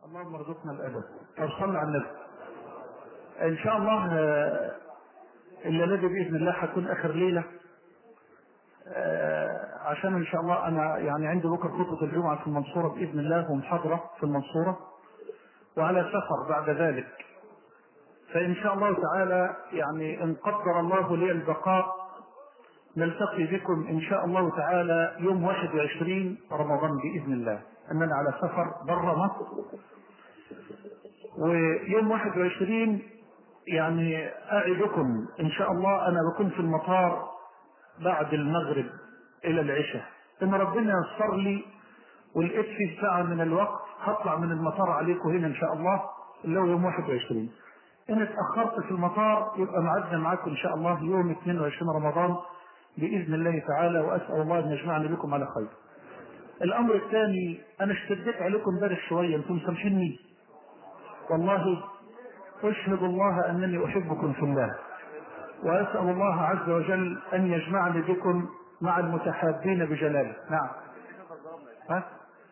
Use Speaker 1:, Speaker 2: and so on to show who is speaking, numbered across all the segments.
Speaker 1: اللهم ارزقنا الادب طب صل على النبي ان شاء الله آه، الليله دي باذن الله هتكون اخر ليله آه، عشان ان شاء الله انا يعني عندي بكره خطبه الجمعه في المنصوره باذن الله ومحاضره في المنصوره وعلى سفر بعد ذلك فان شاء الله تعالى يعني ان قدر الله لي البقاء نلتقي بكم ان شاء الله تعالى يوم 21 رمضان باذن الله اننا على سفر بره مصر ويوم 21 يعني اعدكم ان شاء الله انا بكون في المطار بعد المغرب الى العشاء ان ربنا يسر لي ولقيت في ساعه من الوقت هطلع من المطار عليكم هنا ان شاء الله اللي هو يوم 21 ان اتاخرت في المطار يبقى معدنا معاكم ان شاء الله يوم 22 رمضان باذن الله تعالى واسال الله ان يجمعني بكم على خير. الامر الثاني انا اشتديت عليكم امبارح شويه انتم سامحيني والله اشهد الله انني احبكم في الله واسال الله عز وجل ان يجمعني بكم مع المتحابين بجلاله نعم ها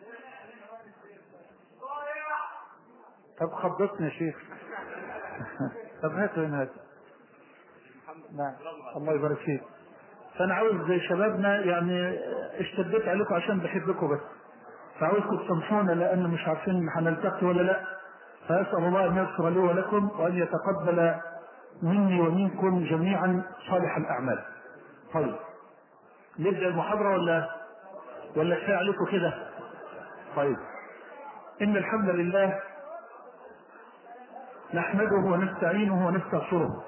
Speaker 1: طب خبطني يا شيخ طب هاتوا هنا هاتوا نعم الله يبارك فيك فانا عاوز زي شبابنا يعني اشتديت عليكم عشان بحبكم بس فعاوزكم تسامحونا لان مش عارفين هنلتقي ولا لا فاسال الله ان يغفر لي ولكم وان يتقبل مني ومنكم جميعا صالح الاعمال. طيب نبدا المحاضره ولا ولا كفايه عليكم كده؟ طيب ان الحمد لله نحمده ونستعينه ونستغفره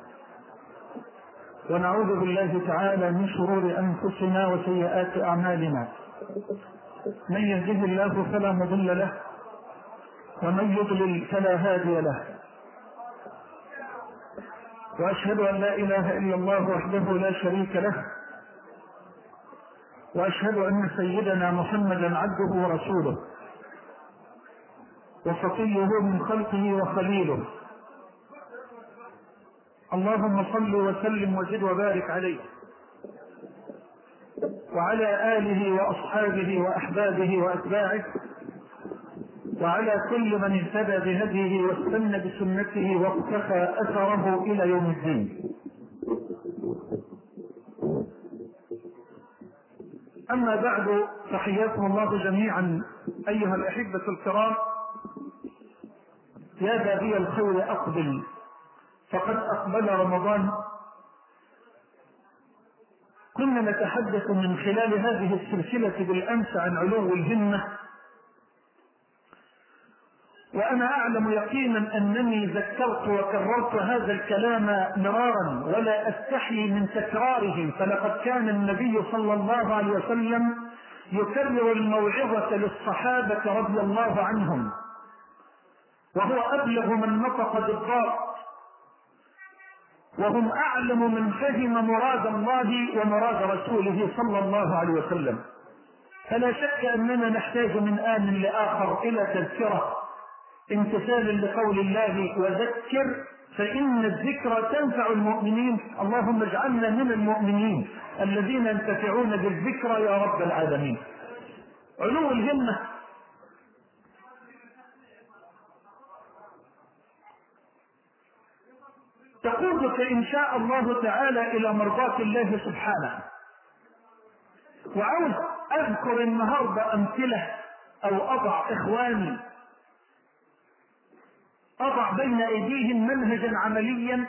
Speaker 1: ونعوذ بالله تعالى من شرور انفسنا وسيئات اعمالنا من يهده الله فلا مضل له ومن يضلل فلا هادي له واشهد ان لا اله الا الله وحده لا شريك له واشهد ان سيدنا محمدا عبده ورسوله وصفيه من خلقه وخليله اللهم صل وسلم وزد وبارك عليه وعلى اله واصحابه واحبابه واتباعه وعلى كل من اهتدى بهديه واستنى بسنته واقتفى اثره الى يوم الدين اما بعد فحياكم الله جميعا ايها الاحبه الكرام يا بابي الخير اقبل فقد اقبل رمضان كنا نتحدث من خلال هذه السلسله بالامس عن علو الهمه وانا اعلم يقينا انني ذكرت وكررت هذا الكلام مرارا ولا استحي من تكراره فلقد كان النبي صلى الله عليه وسلم يكرر الموعظه للصحابه رضي الله عنهم وهو ابلغ من نطق بالضاد وهم اعلم من فهم مراد الله ومراد رسوله صلى الله عليه وسلم فلا شك اننا نحتاج من ان لاخر الى تذكره امتثالا لقول الله وذكر فإن الذكرى تنفع المؤمنين اللهم اجعلنا من المؤمنين الذين ينتفعون بالذكرى يا رب العالمين علو الهمة تقودك إن شاء الله تعالى إلى مرضاة الله سبحانه وعاوز أذكر النهاردة أمثلة أو أضع إخواني أضع بين أيديهم منهجا عمليا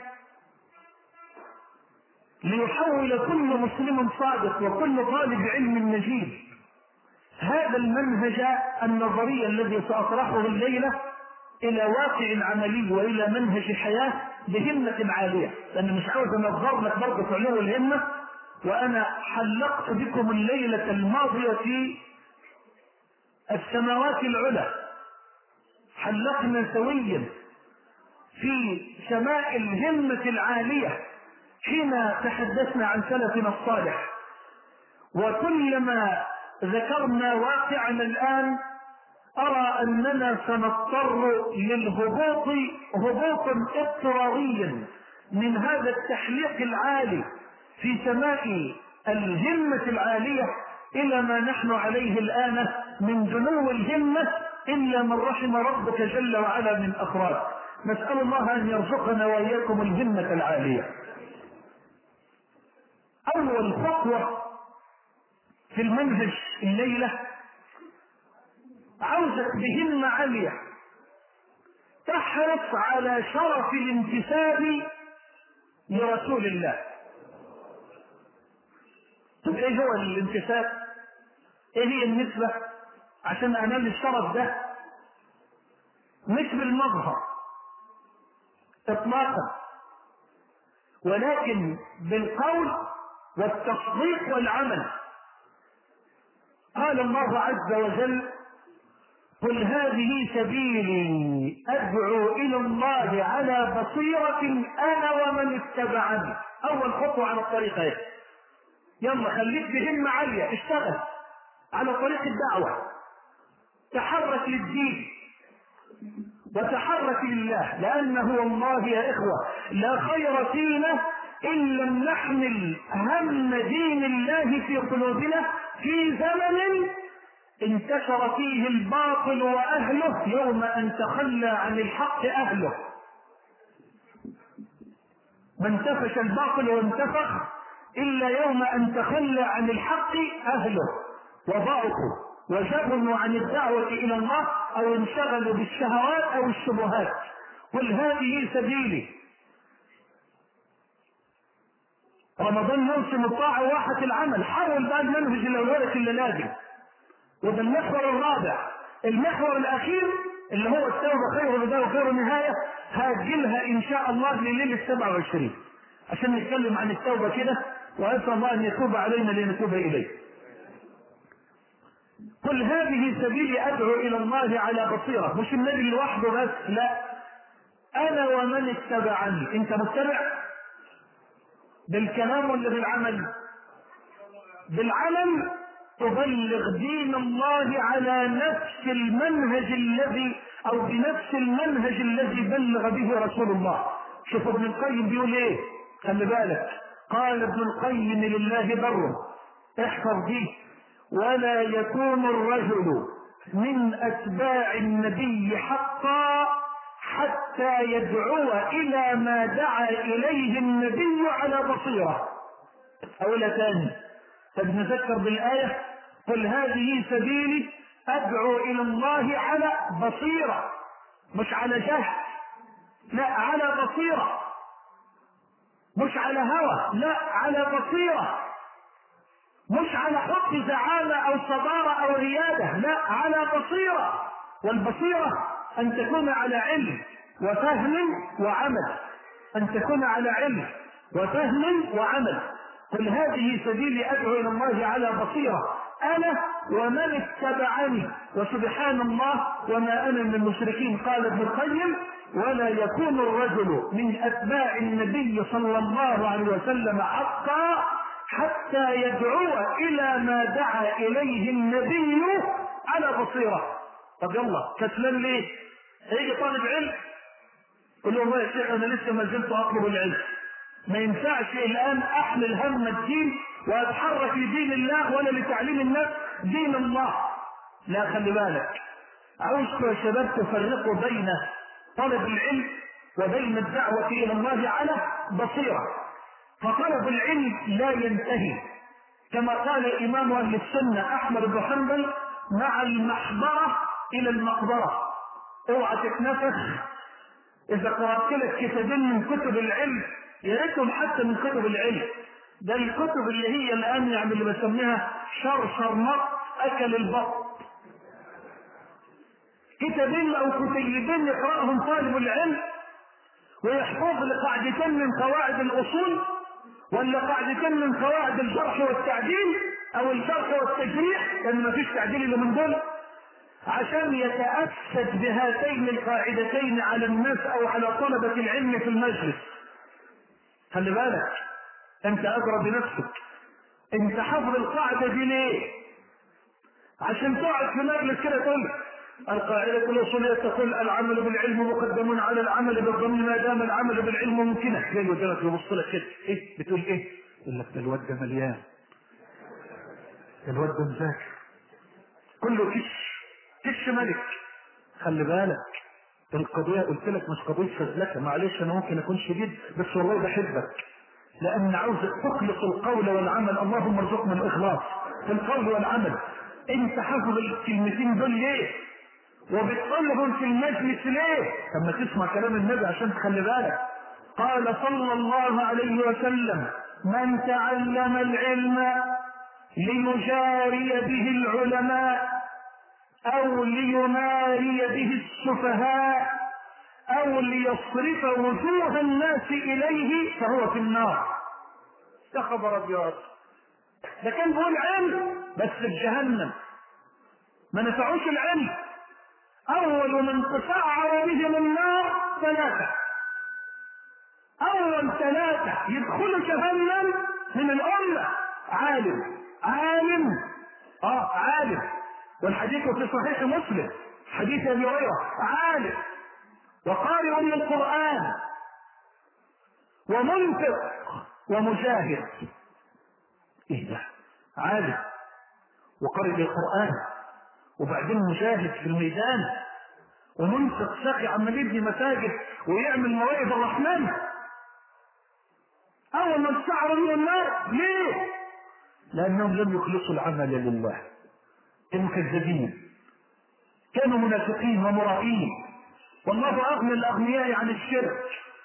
Speaker 1: ليحول كل مسلم صادق وكل طالب علم نجيب هذا المنهج النظري الذي سأطرحه الليلة إلى واقع عملي وإلى منهج حياة بهمة عالية لأن مش عاوز أنظر لك برضه في علو الهمة وأنا حلقت بكم الليلة الماضية في السماوات العلى حلقنا سويا في سماء الهمة العالية حين تحدثنا عن سلفنا الصالح وكلما ذكرنا واقعنا الآن أرى أننا سنضطر للهبوط هبوطا اضطراريا من هذا التحليق العالي في سماء الهمة العالية إلى ما نحن عليه الآن من دنو الهمة إلا من رحم ربك جل وعلا من أفراد نسأل الله أن يرزقنا وإياكم الهمة العالية أول خطوة في المنهج الليلة عاوزك بهمة عالية تحرص على شرف الانتساب لرسول الله طب ايه هو الانتساب ايه هي النسبة عشان انال الشرف ده مش بالمظهر اطلاقا ولكن بالقول والتصديق والعمل قال الله عز وجل قل هذه سبيلي ادعو الى الله على بصيرة انا ومن اتبعني اول خطوة على الطريق ايه يلا خليك بهمة عالية اشتغل على طريق الدعوة تحرك للدين وتحرك لله لأنه والله يا إخوة لا خير فينا إن لم نحمل هم دين الله في قلوبنا في زمن انتشر فيه الباطل وأهله يوم أن تخلى عن الحق أهله ما انتفش الباطل وانتفخ إلا يوم أن تخلى عن الحق أهله وضعفوا وشغلوا عن الدعوة إلى الله أو انشغلوا بالشهوات أو الشبهات قل هذه سبيلي رمضان موسم الطاعة وواحة العمل حاول بقى المنهج الأولوية اللي لازم وده المحور الرابع المحور الأخير اللي هو التوبة خير بداية وخير نهاية هاجلها إن شاء الله لليلة 27 عشان نتكلم عن التوبة كده وأسأل الله أن يتوب علينا لنتوب إليه قل هذه سبيلي ادعو الى الله على بصيره مش النبي لوحده بس لا انا ومن اتبعني انت متبع بالكلام ولا بالعمل بالعمل تبلغ دين الله على نفس المنهج الذي او بنفس المنهج الذي بلغ به رسول الله شوف ابن القيم بيقول ايه خلي بالك قال ابن القيم لله بره احفظ دي ولا يكون الرجل من اتباع النبي حقا حتى يدعو الى ما دعا اليه النبي على بصيره اولى ثاني طب نذكر بالايه قل هذه سبيلي ادعو الى الله على بصيره مش على جهل لا على بصيره مش على هوى لا على بصيره مش على حب زعامة أو صدارة أو ريادة لا على بصيرة والبصيرة أن تكون على علم وفهم وعمل أن تكون على علم وفهم وعمل قل هذه سبيلي أدعو إلى الله على بصيرة أنا ومن اتبعني وسبحان الله وما أنا من المشركين قال ابن القيم ولا يكون الرجل من أتباع النبي صلى الله عليه وسلم حقا حتى يدعو الى ما دعا اليه النبي على بصيره طب يلا كسلان ليه هيجي طالب علم يقول له والله يا شيخ انا لسه ما زلت اطلب العلم ما ينفعش الان احمل هم الدين واتحرك لدين الله ولا لتعليم الناس دين الله لا خلي بالك عاوزكم يا شباب تفرقوا بين طلب العلم وبين الدعوة إلى الله على بصيرة فطلب العلم لا ينتهي كما قال إمام أهل السنة أحمد بن حنبل مع المحبرة إلى المقبرة اوعى تتنفخ إذا قرأت لك كتابين من كتب العلم يا ريتهم حتى من كتب العلم ده الكتب اللي هي الآن يعني اللي بسميها شرشر مط أكل البط كتابين أو كتيبين يقرأهم طالب العلم ويحفظ لقاعدتين من قواعد الأصول ولا قاعدتين من قواعد الجرح والتعديل او الجرح والتجريح لان ما فيش تعديل الا من دول عشان يتأسد بهاتين القاعدتين على الناس او على طلبة العلم في المجلس خلي بالك انت ادرى بنفسك انت حفظ القاعدة دي ليه عشان تقعد في مجلس كده تقول القاعدة الأصولية تقول العمل بالعلم مقدم على العمل بالضمن ما دام العمل بالعلم ممكنة جاي قدامك يبص لك كده إيه بتقول إيه؟ يقول لك ده الواد ده مليان ده الواد ده مذاكر كله كش كش ملك خلي بالك القضية قلت لك مش قضية فزلكة معلش أنا ممكن أكون شديد بس والله بحبك لأن عاوز تخلص القول والعمل اللهم ارزقنا الإخلاص في القول والعمل أنت حافظ الكلمتين دول ليه؟ وبتقولهم في المجلس ليه؟ طب ما تسمع كلام النبي عشان تخلي بالك قال صلى الله عليه وسلم من تعلم العلم ليجاري به العلماء او ليماري به السفهاء او ليصرف وجوه الناس اليه فهو في النار يا خبر ابيض ده كان بيقول علم بس في جهنم ما نفعوش العلم اول من تسعر بهم النار ثلاثه اول ثلاثه يدخلوا جهنم من الامه عالم عالم اه عالم والحديث في صحيح مسلم حديث ابي هريره عالم وقارئ للقران ومنفق ومجاهد ايه ده عالم وقارئ للقران وبعدين مجاهد في الميدان ومنفق ساقي عمال يبني مساجد ويعمل موائد الرحمن اول ما استعروا من النار ليه لانهم لم يخلصوا العمل لله كانوا كذابين كانوا منافقين ومرائين والله اغنى الاغنياء عن الشرك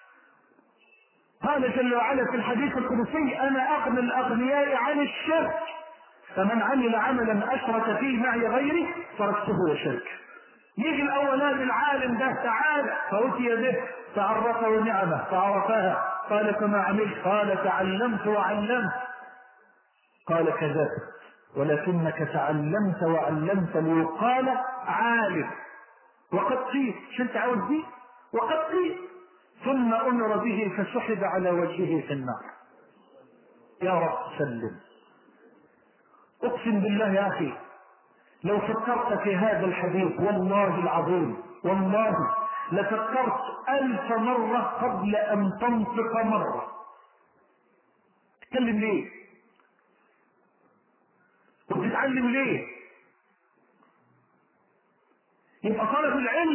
Speaker 1: قال جل وعلا في الحديث القدسي انا اغنى الاغنياء عن الشرك فمن عمل عملا اشرك فيه معي غيري تركته وشركه يجي الاولاني العالم ده تعالى فأتي به فعرفه نعمه فعرفها قال كما عملت قال تعلمت وعلمت قال كذبت ولكنك تعلمت وعلمت ليقال عالم وقد قيل شو انت عاوز دي وقد قيل ثم امر به فسحب على وجهه في النار يا رب سلم اقسم بالله يا اخي لو فكرت في هذا الحديث والله العظيم والله لفكرت ألف مرة قبل أن تنطق مرة تتكلم ليه وبتتعلم ليه يبقى طلب العلم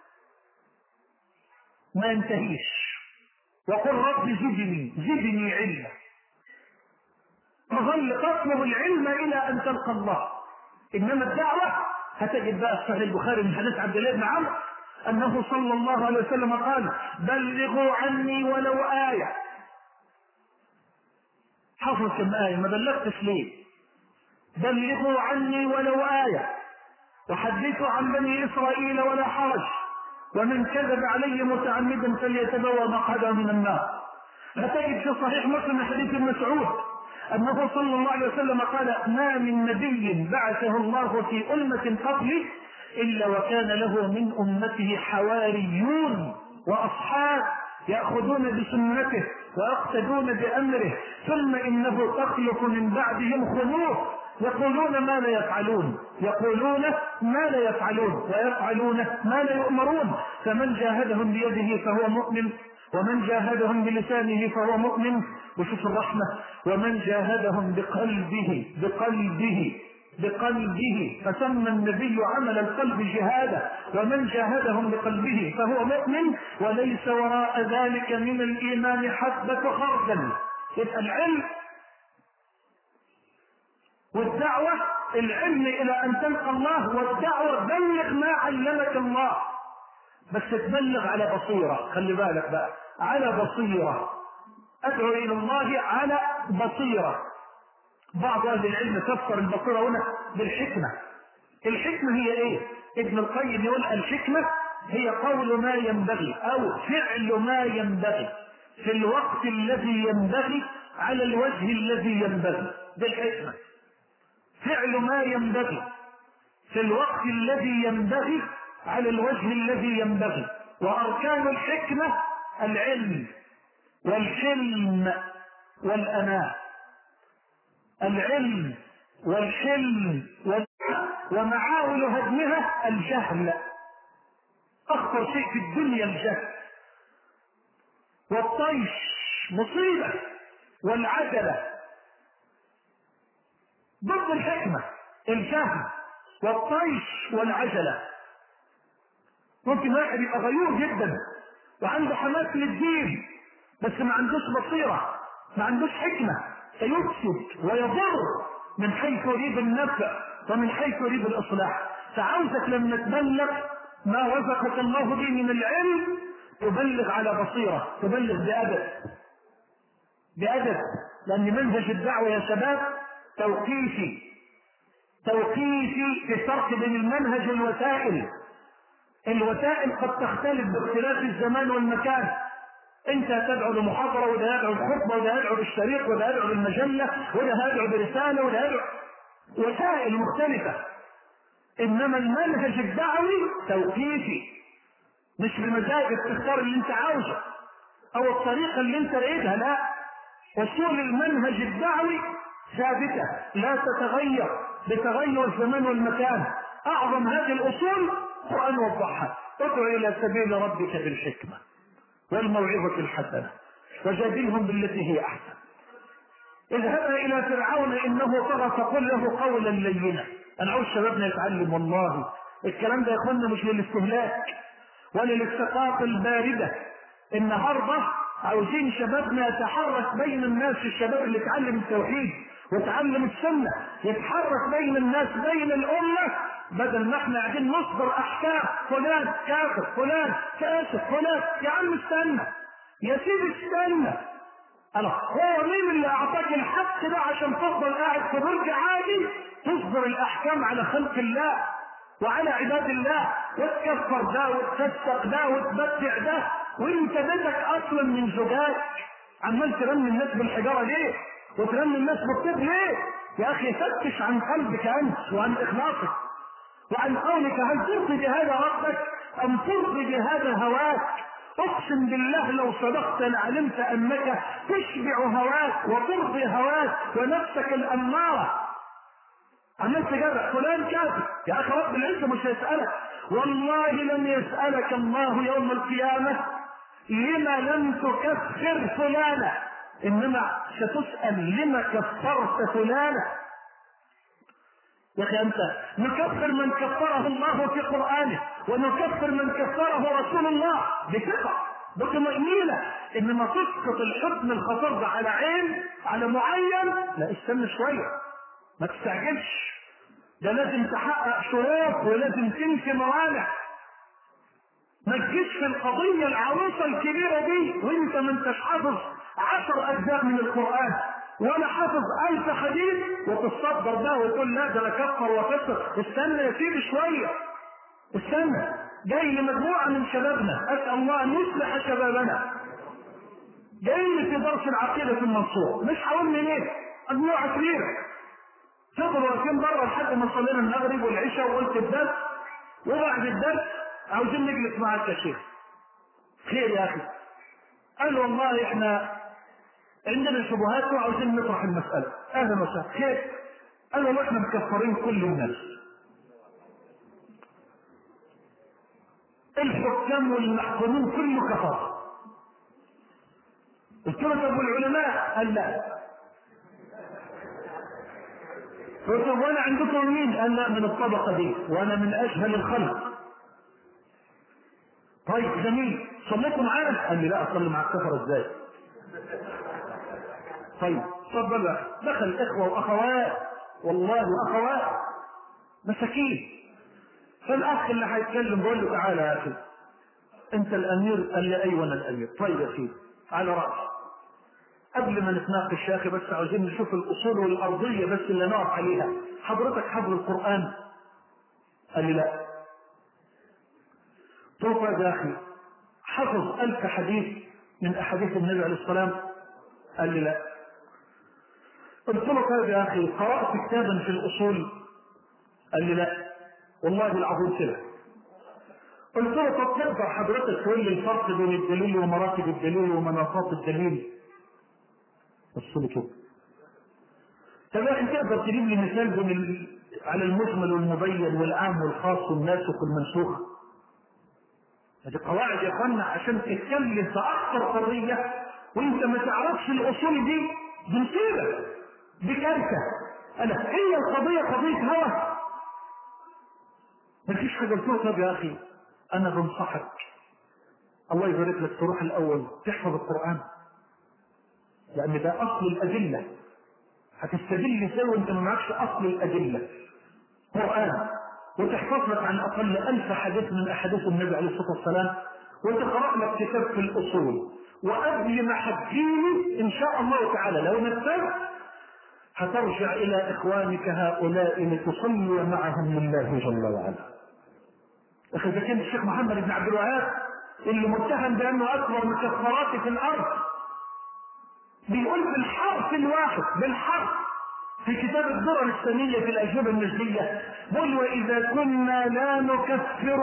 Speaker 1: ما ينتهيش وقل رب زدني زدني علما تظل تطلب العلم الى ان تلقى الله انما الدعوه هتجد بقى في صحيح البخاري من حديث عبد الله بن عمرو انه صلى الله عليه وسلم قال بلغوا عني ولو ايه حفظ كم ايه ما بلغتش ليه بلغوا عني ولو ايه وحدثوا عن بني اسرائيل ولا حرج ومن كذب علي متعمدا فليتبوى مقعده من النار فتجد في صحيح مسلم حديث ابن مسعود انه صلى الله عليه وسلم قال ما من نبي بعثه الله في امه قبلي الا وكان له من امته حواريون واصحاب ياخذون بسنته ويقتدون بامره ثم انه تخلف من بعدهم خلوف يقولون ما لا يفعلون يقولون ما لا يفعلون ويفعلون ما لا يؤمرون فمن جاهدهم بيده فهو مؤمن ومن جاهدهم بلسانه فهو مؤمن وشوف الرحمة ومن جاهدهم بقلبه بقلبه بقلبه فسمى النبي عمل القلب جهادا ومن جاهدهم بقلبه فهو مؤمن وليس وراء ذلك من الإيمان حبة خردل يبقى العلم والدعوة العلم إلى أن تلقى الله والدعوة بلغ ما علمك الله بس تبلغ على بصيرة خلي بالك بقى على بصيرة أدعو إلى الله على بصيرة بعض أهل العلم فسر البصيرة هنا بالحكمة الحكمة هي إيه؟ ابن القيم يقول الحكمة هي قول ما ينبغي أو فعل ما ينبغي في الوقت الذي ينبغي على الوجه الذي ينبغي ده الحكمة فعل ما ينبغي في الوقت الذي ينبغي على الوجه الذي ينبغي وأركان الحكمة العلم والحلم والأناة العلم والحلم وال... ومعاول هدمها الجهل أخطر شيء في الدنيا الجهل والطيش مصيبة والعجلة ضد الحكمة الجهل والطيش والعجلة ممكن واحد يبقى غيور جدا وعنده حماس للدين بس ما عندوش بصيرة ما عندوش حكمة فيفسد ويضر من حيث يريد النفع ومن حيث يريد الإصلاح فعاوزك لما تبلغ ما رزقك الله به من العلم تبلغ على بصيرة تبلغ بأدب بأدب لأن منهج الدعوة يا شباب توقيفي توقيفي في الفرق بين المنهج والوسائل الوسائل قد تختلف باختلاف الزمان والمكان انت تدعو لمحاضره وده يدعو لخطبه وده يدعو للشريط وده يدعو للمجله وده يدعو برساله وده يدعو وسائل مختلفه انما المنهج الدعوي توقيفي مش بمزاجك تختار اللي انت عاوزه او الطريقه اللي انت رايدها لا اصول المنهج الدعوي ثابته لا تتغير بتغير الزمان والمكان اعظم هذه الاصول القران وضحها ادع الى سبيل ربك بالحكمه والموعظه الحسنه وجادلهم بالتي هي احسن اذهب الى فرعون انه طغى فقل له قولا لينا انا عاوز شبابنا يتعلم والله الكلام ده يا اخوانا مش للاستهلاك ولا للثقافه البارده النهارده عاوزين شبابنا يتحرك بين الناس الشباب اللي اتعلم التوحيد وتعلم السنه يتحرك بين الناس بين الامه بدل ما احنا قاعدين نصدر احكام فلان كافر فلان كافر فلان يا عم استنى يا سيدي استنى انا هو مين اللي اعطاك الحق ده عشان تفضل قاعد في برج عادي تصدر الاحكام على خلق الله وعلى عباد الله وتكفر ده وتفسق ده وتبدع ده وانت بدك اصلا من زجاج عمال ترمي الناس بالحجاره ليه؟ وترمي الناس بالطب ليه؟ يا اخي فتش عن قلبك انت وعن اخلاصك وعن قولك هل ترضي بهذا ربك ام ترضي بهذا هواك اقسم بالله لو صدقت لعلمت انك تشبع هواك وترضي هواك ونفسك الاماره عمال تجرح فلان كافر يا اخي رب العزه مش هيسالك والله لن يسالك الله يوم القيامه لما لم تكفر فلانا انما ستسال لما كفرت فلانا يا اخي انت نكفر من كفره الله في قرانه ونكفر من كفره رسول الله بثقه بطمأنينة انما تسقط الحكم الخطير ده على عين على معين لا استنى شويه ما تستعجلش ده لازم تحقق شروط ولازم تنفي موانع ما تجيش في القضية العروسة الكبيرة دي وانت ما انتش حافظ عشر اجزاء من القرآن ولا حافظ ألف حديث وتصدر ده وتقول لا ده انا كفر وكفر استنى يا سيدي شوية استنى جاي لمجموعة من شبابنا أسأل الله أن يصلح شبابنا جاي في درس العقيدة في المنصورة مش هقول منين مجموعة كبيرة فضلوا واقفين بره لحد ما صلينا المغرب والعشاء وقلت الدرس وبعد الدرس عاوزين نجلس معاك يا شيخ خير يا اخي قال والله احنا عندنا شبهات وعاوزين نطرح المسألة اهلا وسهلا خير قال والله احنا مكفرين كل الناس الحكام والمحكومين كله كفر قلت له طب والعلماء قال لا قلت له وانا عندكم مين؟ قال لا من الطبقه دي وانا من اشهل الخلق. طيب جميل صليتوا معانا؟ قال لي لا اصلي مع الكفر ازاي؟ طيب اتفضل بقى دخل اخوه واخوات والله واخوات مساكين فالاخ اللي هيتكلم بقول له تعالى يا اخي انت الامير قال لي ايوه انا الامير طيب يا سيدي على راسي قبل ما نتناقش يا اخي بس عاوزين نشوف الاصول والارضيه بس اللي نقف عليها حضرتك حفظ القران قال لي لا طوفى يا اخي حفظ ألف حديث من احاديث النبي عليه السلام قال لي لا قلت له طيب يا اخي قرات كتابا في الاصول قال لي لا والله العظيم كده قلت له طب تقدر حضرتك تقول لي الفرق بين الدليل ومراتب الدليل ومناطات الدليل بص لي كده طب يا اخي تقدر تجيب لي مثال بين ال... على المجمل والمبين والعام والخاص والناسخ والمنسوخ هذه قواعد يا اخوانا عشان تتكلم في اكثر قضيه وانت ما تعرفش الاصول دي دي مصيبه دي كارثه انا هي القضيه قضيه هوى مفيش حاجه قلت له طب يا اخي انا بنصحك الله يبارك لك تروح الاول تحفظ القران لان ده اصل الادله هتستدل ازاي وانت ما معكش اصل الادله قران وتحفظ لك عن اقل الف حديث من احاديث النبي عليه الصلاه والسلام وتقرا لك كتاب في الاصول وقبل ما هتجيني ان شاء الله تعالى لو نفذت هترجع الى اخوانك هؤلاء لتصلي معهم لله جل وعلا. اخي اذا كان الشيخ محمد بن عبد الوهاب اللي متهم بانه اكبر مكفرات في الارض بيقول بالحرف الواحد بالحرف في كتاب الدرر الثانية في الأجوبة النجدية قل وإذا كنا لا نكفر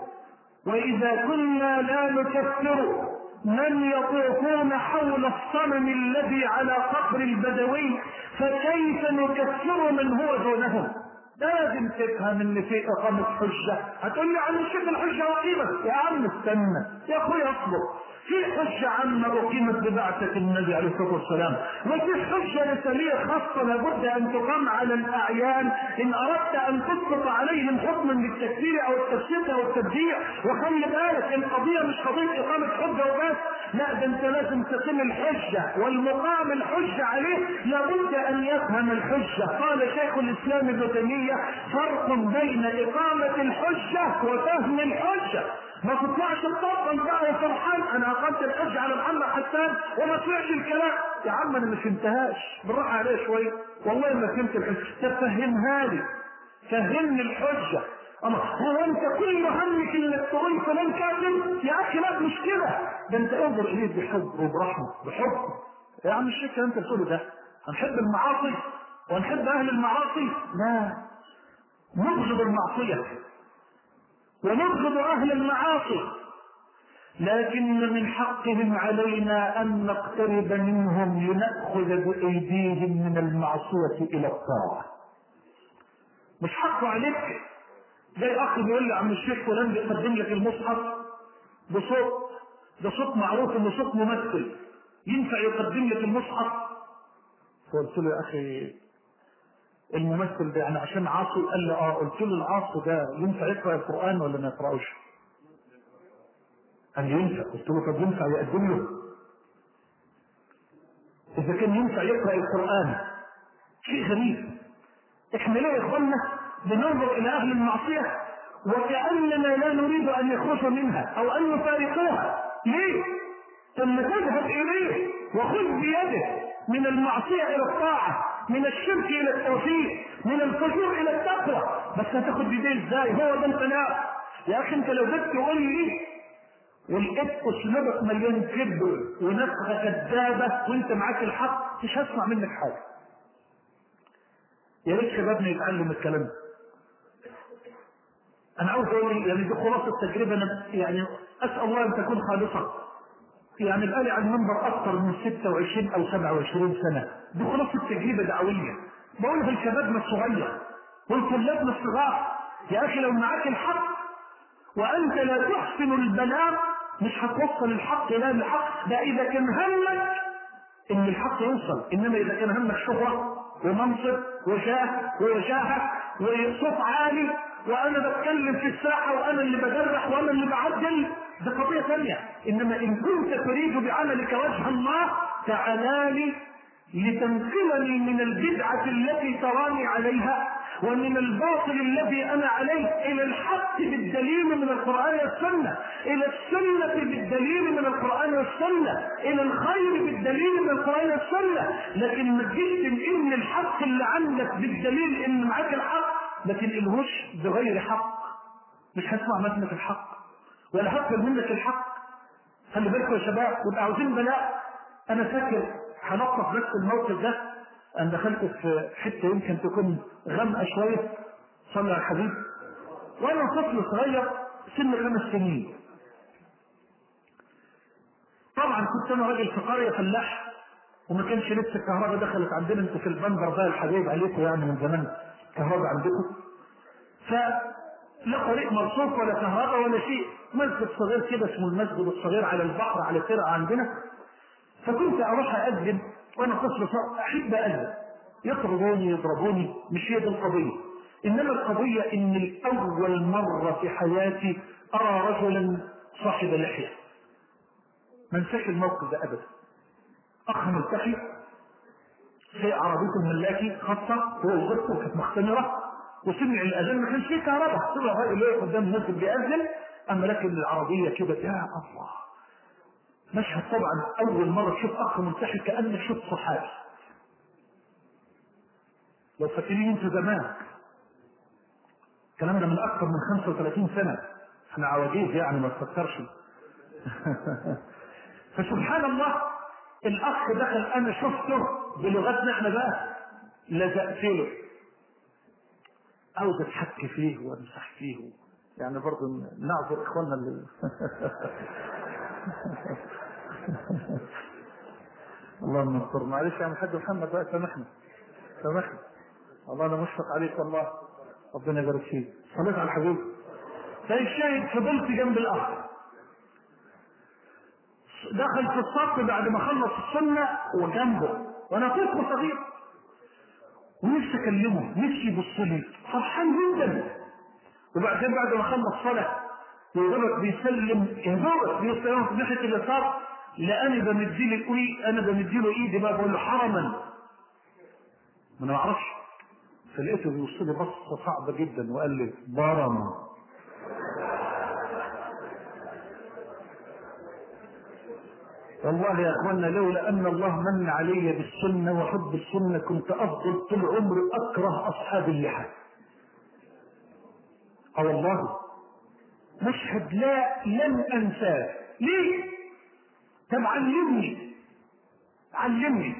Speaker 1: وإذا كنا لا نكفر من يطوفون حول الصنم الذي على قبر البدوي فكيف نكفر من هو دونهم لازم تفهم ان في اقامة حجة هتقول لي عم الشيخ الحجة اقيمت يا عم استنى يا اخوي اصبر في حجة عامة أقيمت ببعثة النبي عليه الصلاة والسلام وفي حجة رسالية خاصة لابد أن تقام على الأعيان إن أردت أن تسقط عليهم حكما بالتكفير أو التفسير أو التبديع وخلي بالك القضية مش قضية إقامة حجة وبس لا ده أنت لازم تقيم الحجة والمقام الحجة عليه لابد أن يفهم الحجة قال شيخ الإسلام ابن تيمية فرق بين إقامة الحجة وفهم الحجة ما تطلعش تطبق بقى وفرحان انا اقمت الحج على محمد حسان وما طلعش الكلام يا عم انا ما فهمتهاش بالراحه عليه شويه والله ما فهمت الحج تفهمها لي فهمني الحجه أما هو انت كل همك انك تقول فلان كافر يا اخي لا مش كده ده انت انظر اليه بحب وبرحمه بحب يا عم الشيخ انت بتقوله ده هنحب المعاصي ونحب اهل المعاصي لا نبغض المعصيه ونبغض اهل المعاصي لكن من حقهم علينا ان نقترب منهم لناخذ بايديهم من المعصيه الى الطاعه مش حقه عليك زي اخ بيقول لي عم الشيخ فلان بيقدم لك المصحف بصوت ده صوت معروف انه صوت ممثل ينفع يقدم لك المصحف فقلت له يا اخي الممثل ده يعني عشان عاصي قال لي اه قلت له العاصي ده ينفع يقرا القران ولا ما يقراوش؟ قال لي ينفع قلت له طب ينفع يقدم له؟ اذا كان ينفع يقرا القران شيء غريب احنا ليه يا اخوانا بننظر الى اهل المعصيه وكاننا لا نريد ان يخرجوا منها او ان يفارقوها ليه؟ ثم تذهب اليه وخذ بيده من المعصيه الى الطاعه من الشرك الى التوحيد من الفجور الى التقوى بس هتاخد بيديه ازاي هو ده انت لا يا اخي انت لو جيت تقول لي ولقيت اسلوبك مليان كذب ونفخه كذابه وانت معاك الحق مش هسمع منك حاجه يا ريت شبابنا يتعلم الكلام ده انا عاوز اقول يعني دي خلاصه التجربه انا يعني اسال الله ان تكون خالصه يعني بقالي على المنبر اكثر من 26 او 27 سنه دي خلاصه تجربه دعويه بقولها لشبابنا الصغير والطلابنا الصغار يا اخي لو معاك الحق وانت لا تحسن البلاغ مش هتوصل الحق لا الحق ده اذا كان همك ان الحق يوصل انما اذا كان همك شهره ومنصب وجاه ووجاهه وصوت عالي وانا بتكلم في الساحه وانا اللي بجرح وانا اللي بعدل ده قضيه ثانيه انما ان كنت تريد بعملك وجه الله تعالى لي لتنقلني من البدعه التي تراني عليها ومن الباطل الذي انا عليه الى الحق بالدليل من القران والسنه الى السنه بالدليل من القران والسنه الى الخير بالدليل من القران والسنه لكن ما تجيش تنقل الحق اللي عندك بالدليل ان معاك الحق ما تنقلهوش بغير حق مش هسمع منك الحق ولا هقبل منك الحق خلي بالكم يا شباب وانتوا عاوزين بلاء انا فاكر هنقف بس الموقف ده انا دخلت في حته يمكن تكون غامقه شويه صلى على الحبيب وانا طفل صغير سن خمس سنين طبعا كنت انا راجل في قريه فلاح وما كانش لسه الكهرباء دخلت عندنا انتوا في البندر بقى الحبيب عليكم يعني من زمان كهرباء عندكم ف لا طريق مرصوف ولا كهرباء ولا شيء مسجد صغير كده اسمه المسجد الصغير على البحر على فرقه عندنا فكنت اروح اذن وانا طفل صغير احب اذن يطردوني يضربوني مش هي دي القضيه انما القضيه ان الاول مره في حياتي ارى رجلا صاحب لحيه ما انساش الموقف ده ابدا اخ ملتحي في عربيته ملاكي خاصه هو وزوجته كانت مختمره وسمع الاذان ما كانش فيه كهرباء طلع الراجل اللي قدام الناس اللي بيأذن اما لكن العربيه كده يا الله مشهد طبعا اول مره تشوف اخ ملتحي كانك شفت صحابي لو فاكرين انتوا زمان الكلام ده من اكثر من 35 سنه احنا عواجيز يعني ما تفكرش فسبحان الله الاخ دخل انا شفته بلغتنا احنا بقى لزقت له عاوز اتحك فيه وامسح فيه يعني برضه نعذر اخواننا اللي اللهم استر معلش يا حاج محمد بقى سامحنا سامحنا والله انا مشفق عليك والله ربنا يبارك فيك صليت على الحبيب فالشاهد فضلت جنب الاخ دخل في الصف بعد ما خلص السنه وجنبه وانا طفل صغير ونفسي اكلمه نفسي يبص لي فرحان جدا وبعدين بعد ما خلص صلاه يضربك بيسلم يضربك بيسلم في ناحيه اليسار لاني بمديله الايد انا بمديله ايدي بقى بقول له حرما ما انا ما اعرفش فلقيته بيبص لي بصه صعبه جدا وقال لي برم والله يا اخوانا لولا ان الله من علي بالسنه وحب السنه كنت افضل طول عمري اكره اصحاب اللحى اه والله مشهد لا لن انساه ليه طب علمني علمني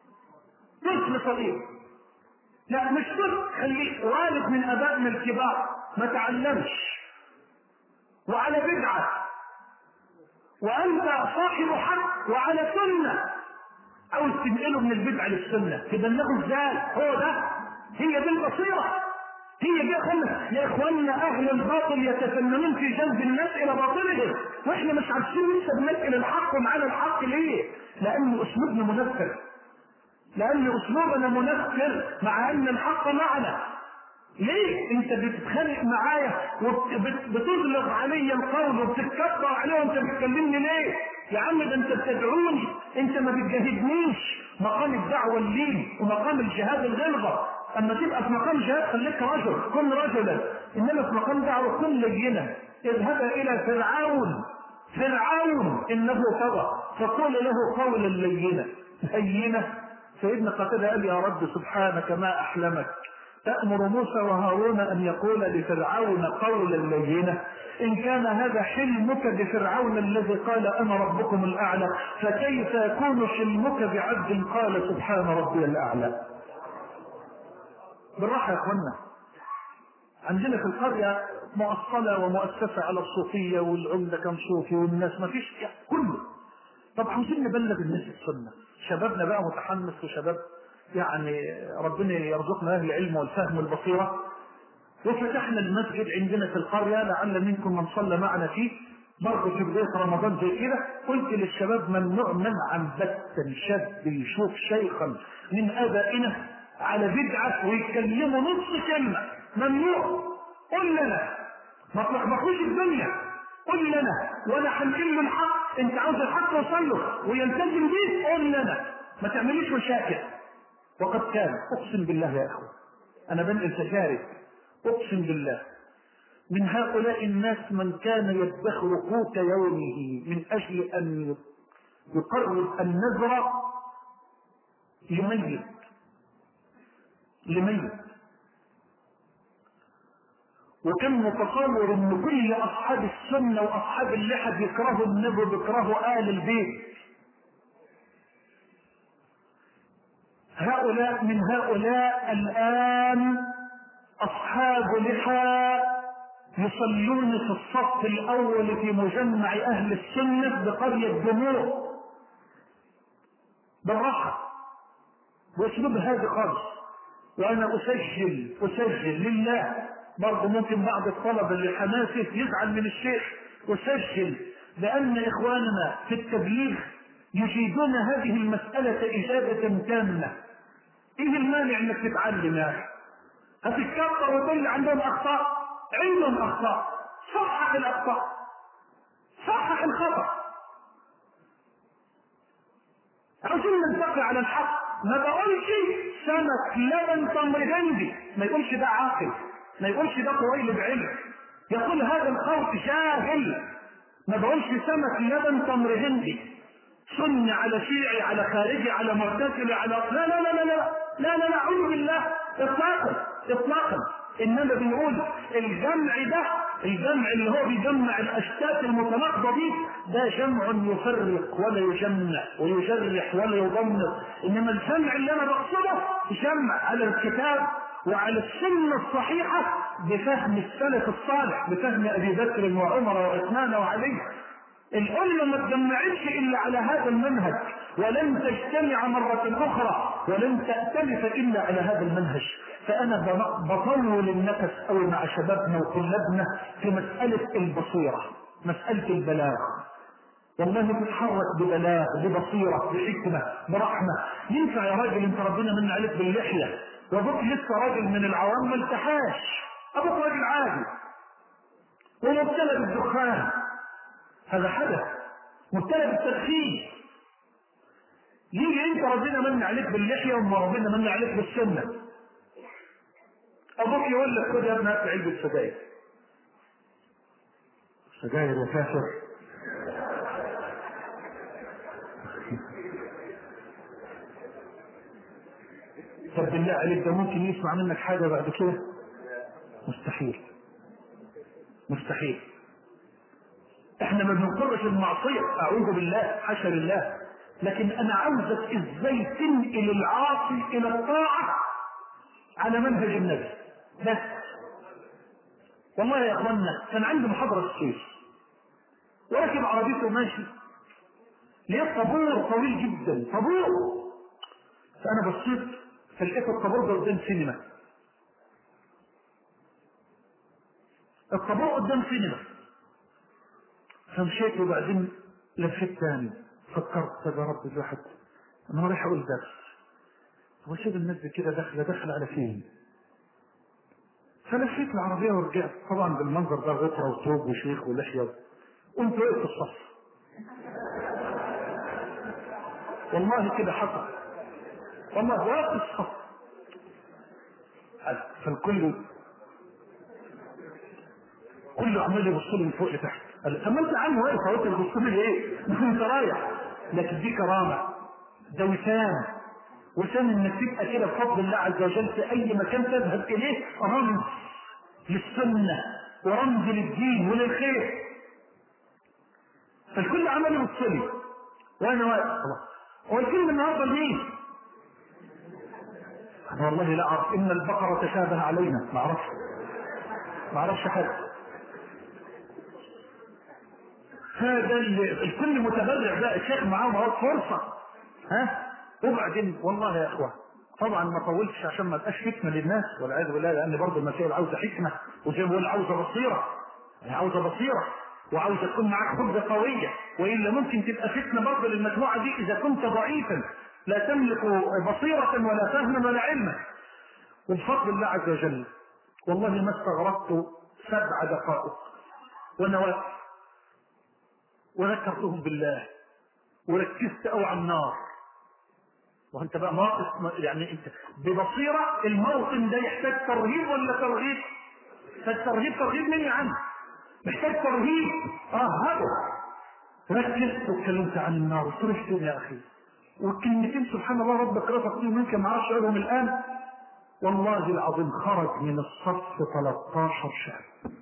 Speaker 1: طفل صغير لا مش طفل خليه والد من ابائنا الكبار ما تعلمش وعلى بدعه وانت صاحب حق وعلى سنه او تنقله من البدعه للسنه تبلغه ازاي هو ده هي دي البصيره هي دي اخوانا يا اخوانا اهل الباطل يتفننون في جلب الناس الى باطلهم واحنا مش عارفين لسه بننقل الحق ومعانا الحق ليه؟ لان اسلوبنا منفر لان اسلوبنا منفر مع ان الحق معنا ليه انت بتتخانق معايا وبتطلق علي القول وبتتكبر عليه وانت بتكلمني ليه يا عم ده انت بتدعوني انت ما بتجاهدنيش مقام الدعوه اللين ومقام الجهاد الغلظه اما تبقى في مقام جهاد خليك رجل كن رجلا انما في مقام دعوه كن لينا اذهب الى فرعون فرعون انه طغى فقول له قولا لينا هينه سيدنا قتاده قال يا رب سبحانك ما احلمك تأمر موسى وهارون أن يقول لفرعون قولا لينا إن كان هذا حلمك بفرعون الذي قال أنا ربكم الأعلى فكيف يكون حلمك بعبد قال سبحان ربي الأعلى بالراحة يا أخوانا عندنا في القرية مؤصلة ومؤسسة على الصوفية والعمدة كم صوفي والناس ما فيش كله طب عاوزين نبلغ الناس السنة شبابنا بقى متحمس وشباب يعني ربنا يرزقنا اهل العلم والفهم والبصيره وفتحنا المسجد عندنا في القريه لعل منكم من صلى معنا فيه برضه في بدايه رمضان زي كده قلت للشباب ممنوع منعا باتا شاب يشوف شيخا من ابائنا على بدعه ويتكلموا نص كلمه ممنوع قل لنا ما تلخبطوش الدنيا قل لنا وانا هنقل له الحق انت عاوز الحق توصل له ويلتزم بيه قل لنا ما تعمليش مشاكل وقد كان اقسم بالله يا اخوه انا بنقل تجارب اقسم بالله من هؤلاء الناس من كان يدخر قوت يومه من اجل ان يقرب النذر لميت لميت وكان متصور ان كل اصحاب السنه واصحاب اللحى بيكرهوا النبي بيكرهوا ال البيت هؤلاء من هؤلاء الآن أصحاب لحى يصلون في الصف الأول في مجمع أهل السنة بقرية دموع بالراحة بأسلوب هادي خالص وأنا أسجل أسجل لله برضه ممكن بعض الطلبة اللي حماسه يزعل من الشيخ أسجل لأن إخواننا في التبليغ يجيدون هذه المسألة إجابة تامة ايه المانع انك تتعلم يا اخي هتتكبر وتقول عندهم اخطاء عندهم اخطاء صح صحح الاخطاء صحح الخطا عاوزين نلتقي على الحق ما بقولش سمك لبن تمر هندي ما يقولش ده عاقل ما يقولش ده طويل بعلم يقول هذا الخوف جاهل ما بقولش سمك لبن تمر هندي سني على شيعي على خارجي على مرتكل على لا لا لا لا لا لا لا لا اعوذ بالله اطلاقا اطلاقا انما بنقول الجمع ده الجمع اللي هو بيجمع الاشتات المتناقضه دي ده جمع يفرق ولا يجمع ويجرح ولا يضمر انما الجمع اللي انا بقصده جمع على الكتاب وعلى السنه الصحيحه بفهم السلف الصالح بفهم ابي بكر وعمر وعثمان وعلي الأمة ما تجمعتش إلا على هذا المنهج ولن تجتمع مرة أخرى ولن تأتلف إلا على هذا المنهج فأنا بطول النفس أو مع شبابنا وطلابنا في مسألة البصيرة مسألة البلاغ والله تتحرك ببلاغ ببصيرة بحكمة برحمة ينفع يا راجل انت ربنا من عليك باللحية وابوك لسه راجل من العوام ما التحاش ابوك راجل عادي ومبتلى بالدخان هذا حدث مبتلى بالتدخين يجي انت ربنا من عليك باللحيه وما ربنا من عليك بالسنه ابوك يقول لك خد يا ابني هات علبه سجاير سجاير يا كافر طب بالله عليك ده ممكن يسمع منك حاجه بعد كده مستحيل مستحيل احنا ما بنقرش المعصية اعوذ بالله حاشا لله لكن انا عاوزك ازاي تنقل العاصي الى الطاعة على منهج النبي بس والله يا اخوانا كان عندي محاضرة في السويس وركب عربيته ماشي لقيت طابور طويل جدا طابور فانا بصيت فلقيت الطابور ده قدام سينما الطابور قدام سينما فمشيت وبعدين لفيت تاني فكرت طب يا رب الواحد انا رايح اقول درس هو شوف الناس دي كده داخله داخله على فين فلفيت العربيه ورجعت طبعا بالمنظر ده غطره وثوب وشيخ ولحيه قمت وقفت الصف والله كده حصل والله وقفت الصف فالكل كله عمال يبص لي من فوق لتحت قال لي طب ما انت عم واقف اهو تبص لي ايه؟ انت رايح لكن دي كرامه ده وسام وسام انك تبقى كده بفضل الله عز وجل في اي مكان تذهب اليه رمز للسنه ورمز للدين وللخير فالكل عمال يبص لي وانا واقف هو الكلمه النهارده لمين؟ انا والله لا اعرف ان البقره تشابه علينا ما اعرفش ما اعرفش حاجه هذا الكل متبرع بقى الشيخ معاه اهو فرصه ها وبعدين والله يا اخوه طبعا ما طولتش عشان ما ابقاش فتنه للناس والعياذ بالله لان برضه المسائل عاوزه حكمه وزي ما بقول عاوزه بصيره عاوزه بصيره وعاوزه تكون معاك خبزه قويه والا ممكن تبقى فتنه برضه للمجموعه دي اذا كنت ضعيفا لا تملك بصيره ولا فهما ولا علما وبفضل الله عز وجل والله ما استغرقت سبع دقائق وانا واقف وذكرتهم بالله وركزت قوي على النار وانت بقى ناقص يعني انت ببصيره الموطن ده يحتاج ترهيب ولا ترغيب؟ محتاج ترهيب ترغيب مني عنه محتاج ترهيب رهبه ركزت واتكلمت عن النار وصرفت يا اخي والكلمتين سبحان الله ربك رزق فيهم يمكن ما اعرفش اقولهم الان والله العظيم خرج من الصف 13 شاب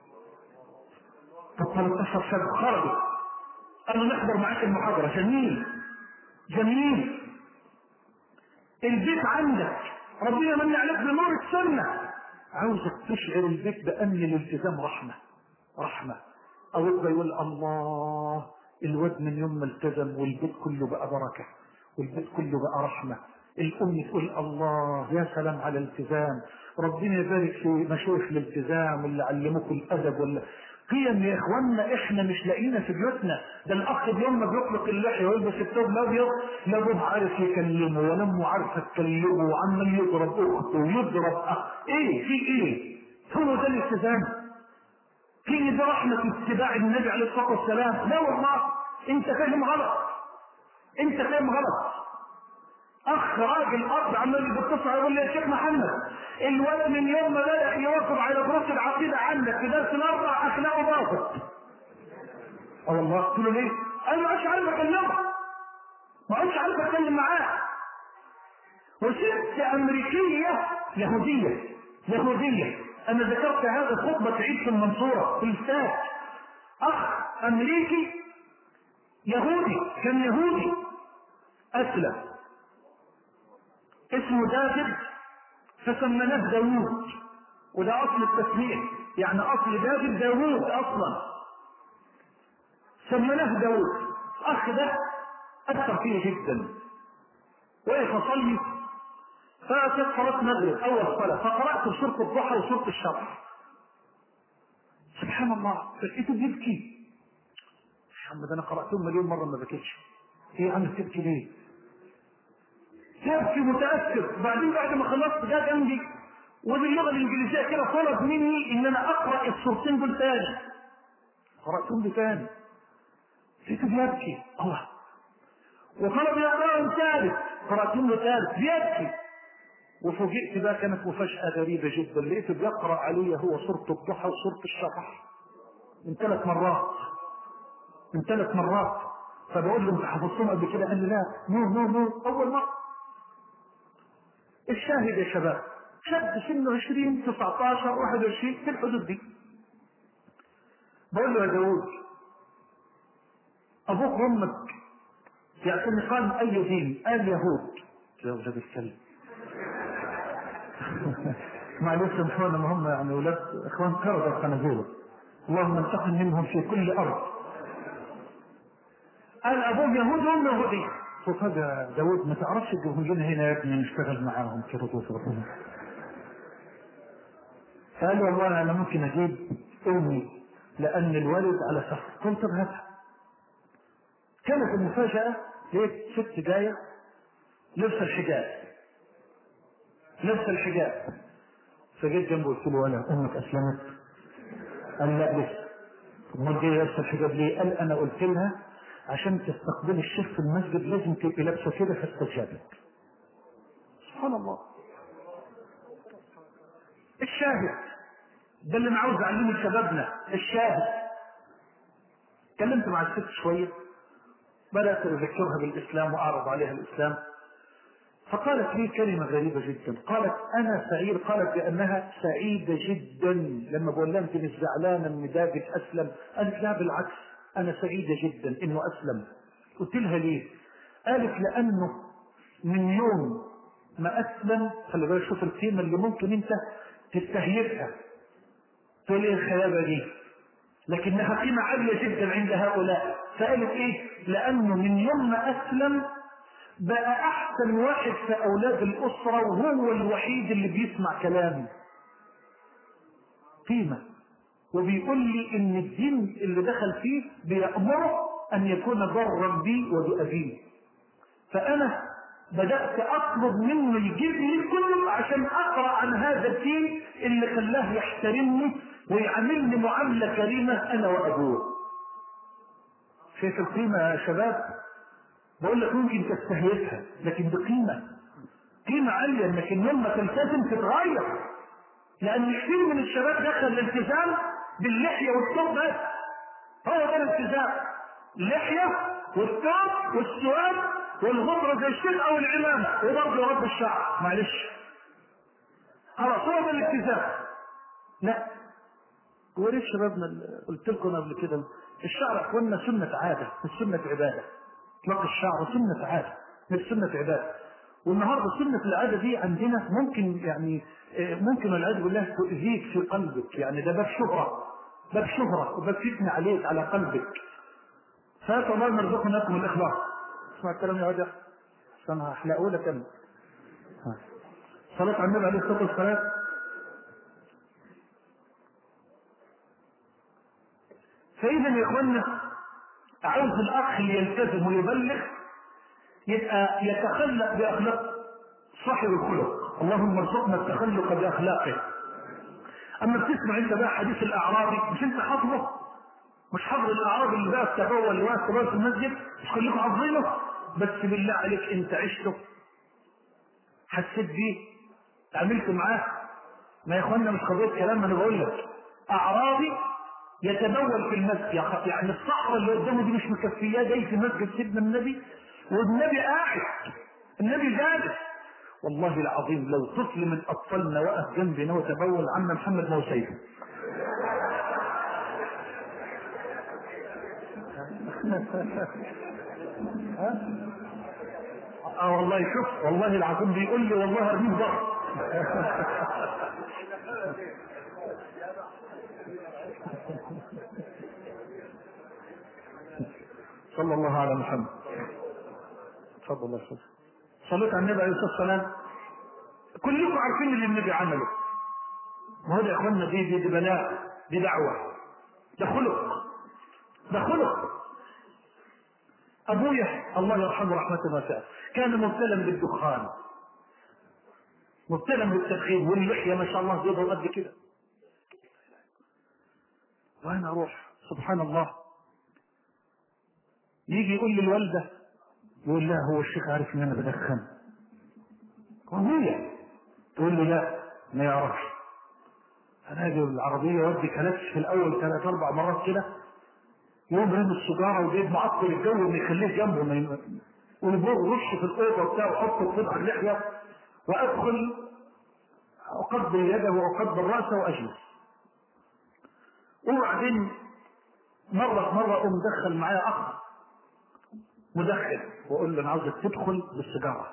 Speaker 1: طب 13 شاب خرجوا قالوا نحضر معاك المحاضرة جميل جميل البيت عندك ربنا من عليك بنور السنة عاوزك تشعر البيت بأن الالتزام رحمة رحمة أو يبقى يقول الله الواد من يوم ما التزم والبيت كله بقى بركة والبيت كله بقى رحمة الأم تقول الله يا سلام على الالتزام ربنا يبارك في مشايخ الالتزام واللي علموكم الأدب ولا قيم يا اخوانا احنا مش لاقينا في بيوتنا ده الاخ اليوم ما بيطلق اللحيه ويلبس الثوب الابيض لا ابوه عارف يكلمه ولا امه عارفه تكلمه وعمال يضرب اخته ويضرب اخ ايه في ايه؟ هو ده الالتزام هي دي رحمة اتباع النبي عليه الصلاة والسلام لا والله انت فاهم غلط انت فاهم غلط اخ راجل اب عمال بيتصل يقول لي يا شيخ محمد الولد من يوم ما بدا يواظب على دروس العقيده عندك في درس الاربع اخلاقه باظت اه والله قلت له ليه؟ انا ما عادش عارف اكلمه ما عادش عارف اتكلم معاه وست امريكيه يهوديه يهوديه انا ذكرت هذا خطبه عيد في المنصوره في الاستاد اخ امريكي يهودي كان يهودي اسلم اسمه داود فسمناه داوود وده اصل التسميه يعني اصل داود داوود اصلا سمناه داوود الاخ ده اثر فيه جدا وقف اصلي فاتت صلاه مغرب اول صلاه فقرات سوره الضحى وسوره الشرح سبحان الله لقيته بيبكي محمد انا قراتهم مليون مره ما بكيتش ايه يا عم تبكي ليه؟ يبكي متاثر بعدين بعد ما خلصت جاء جنبي وباللغه الانجليزيه كده طلب مني ان انا اقرا الصورتين دول تاني قراتهم له تاني لقيته بيبكي الله وطلب يقراهم ثالث قراتهم له ثالث بيبكي وفوجئت بقى كانت مفاجأة غريبة جدا لقيته بيقرأ علي هو سورة الضحى وسورة الشرح من ثلاث مرات من ثلاث مرات فبقول له انت حفظتهم قبل كده قال لي لا نو نو نو اول مرة الشاهد يا شباب شاب سنه 20 19 21 في الحدود دي بقول له يا داوود ابوك وامك يعتنقان اي دين قال يهود يا ولاد الكلب معلش سامحونا ما هم يعني ولاد اخوان كرد الخنازير اللهم انتقم منهم في كل ارض قال ابوه يهود وام يهودي شوف هذا داود ما تعرفش تجيبهم لنا هنا يا ابني نشتغل معاهم كده ربنا قال والله انا ممكن اجيب امي لان الوالد على سفر قلت هاتها كانت المفاجاه لقيت ست جايه لبس الحجاب لبس الحجاب فجيت جنبه قلت له ولا امك اسلمت قال لا لسه امال جاي لابسه الحجاب ليه؟ قال انا قلت لها عشان تستقبلي الشيخ في المسجد لازم تبقي لابسه كده فاستجابت سبحان الله الشاهد ده اللي انا عاوز اعلمه لشبابنا الشاهد اتكلمت مع الست شويه بدات اذكرها بالاسلام واعرض عليها الاسلام فقالت لي كلمة غريبة جدا قالت أنا سعيد قالت بأنها سعيدة جدا لما بقول لها أنت مش زعلانة من داvid أسلم قالت لا بالعكس أنا سعيدة جدا إنه أسلم قلت لها ليه؟ قالت لأنه من يوم ما أسلم خلي بالك شوف القيمة اللي ممكن أنت تستهيفها تقول إيه الخيابة دي؟ لكنها قيمة عالية جدا عند هؤلاء فقالت إيه؟ لأنه من يوم ما أسلم بقى احسن واحد في اولاد الاسرة وهو الوحيد اللي بيسمع كلامي قيمة وبيقول لي ان الدين اللي دخل فيه بيأمره ان يكون ضرا بي وبأبيه فانا بدأت اطلب منه يجيب لي الكتب عشان اقرأ عن هذا الدين اللي خلاه يحترمني ويعاملني معاملة كريمة انا وابوه شايف القيمة يا شباب بقول لك ممكن تستهيفها لكن بقيمة قيمة عالية انك يوم ما تلتزم تتغير لان كثير من الشباب دخل الالتزام باللحية والثوب بس هو ده الالتزام اللحية والثوب والسؤال والغطرة زي الشيخ او العمامة وبرضه رب الشعر معلش خلاص هو ده الالتزام لا وليه شبابنا قلت لكم قبل كده الشعر يا اخوانا سنة عادة مش سنة عبادة اطلاق الشعر سنة عادة مش سنة عبادة والنهارده سنة العادة دي عندنا ممكن يعني ممكن والعياذ بالله تؤذيك في قلبك يعني ده باب شهرة باب شهرة وباب فتنة عليك على قلبك فات الله يرزقنا لكم الإخلاص اسمع الكلام يا وجه عشان هحلقه لك أنا صلاة على النبي عليه الصلاة والسلام فإذا يا إخوانا عاوز الاخ اللي يلتزم ويبلغ يبقى يتخلق باخلاق صاحب الخلق اللهم ارزقنا التخلق باخلاقه اما بتسمع انت بقى حديث الاعرابي مش انت حافظه مش حافظ الاعرابي اللي بقى التبول اللي واقف في المسجد مش كلكم حافظينه بس بالله عليك انت عشته حسيت بيه عملت معاه ما يا اخوانا مش قضيه كلام انا بقول لك اعرابي يتبول في المسجد يا خ- يعني الصحراء اللي قدامه دي مش مكفياه جاي في مسجد سيدنا النبي والنبي قاعد النبي جالس والله العظيم لو طفل من اطفالنا وقف جنبنا وتبول عم محمد ما هو سيده اه والله شوف والله العظيم بيقول لي والله ارميه ضغط صلى الله على محمد تفضل الله يخلص صليت على النبي عليه الصلاه والسلام كلكم عارفين اللي النبي عمله ما هو ده يا اخوانا دي دي, دي بلاء دي دعوه ده خلق ده خلق ابويا الله يرحمه رحمه واسعه كان مبتلا بالدخان مبتلا بالتدخين واللحيه ما شاء الله بيضه قد كده وانا اروح سبحان الله يجي يقول لي الوالده يقول لها هو الشيخ عارف ان انا بدخن وهي تقول لي لا ما يعرفش انا اجي بالعربيه وادي كلاتش في الاول ثلاث اربع مرات كده يقوم رامي السيجاره وجايب معطر الجو ما يخليه جنبه ما ين- ويبور رش في الاوضه بتاعه ويحط الطب على اللحيه وادخل اقبل يده واقبل راسه واجلس وبعدين مره مره اقوم مدخل معايا اخ مدخن واقول له انا عاوزك تدخل بالسيجاره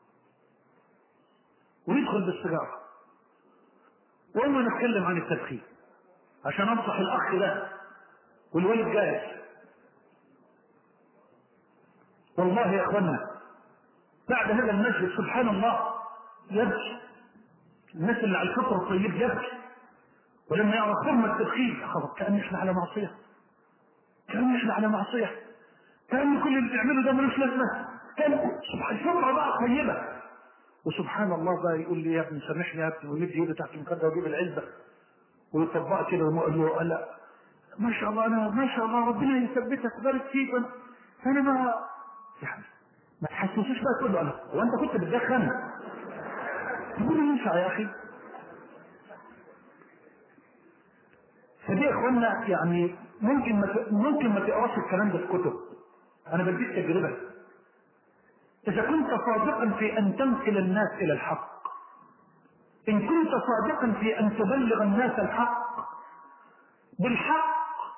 Speaker 1: ويدخل بالسيجاره واقوم نتكلم عن التدخين عشان انصح الاخ ده والولد جالس والله يا اخوانا بعد هذا المجلس سبحان الله يبكي الناس اللي على الفطر الطيب يبكي ولما يعرف حرمة التدخين خلاص كأن احنا على معصية كأن احنا على معصية كأن كل اللي بيعمله ده ملوش لازمة كان سبحان الفطرة بقى طيبة وسبحان الله بقى يقول لي يا ابني سامحني يا ابني ويمد ايده تحت المخده ويجيب العلبه ويطبقها كده ويقول له لا ما شاء الله انا ما شاء الله ربنا يثبتك ويبارك فيك أنا- انا ما يعني ما تحسسوش بقى تقول له انا هو انت كنت بتدخن تقول له ينفع يا اخي فدي يا اخوانا يعني ممكن ما ت- ممكن ما تقراش الكلام ده في كتب انا بديك تجربه اذا كنت صادقا في ان تنقل الناس الى الحق ان كنت صادقا في ان تبلغ الناس الحق بالحق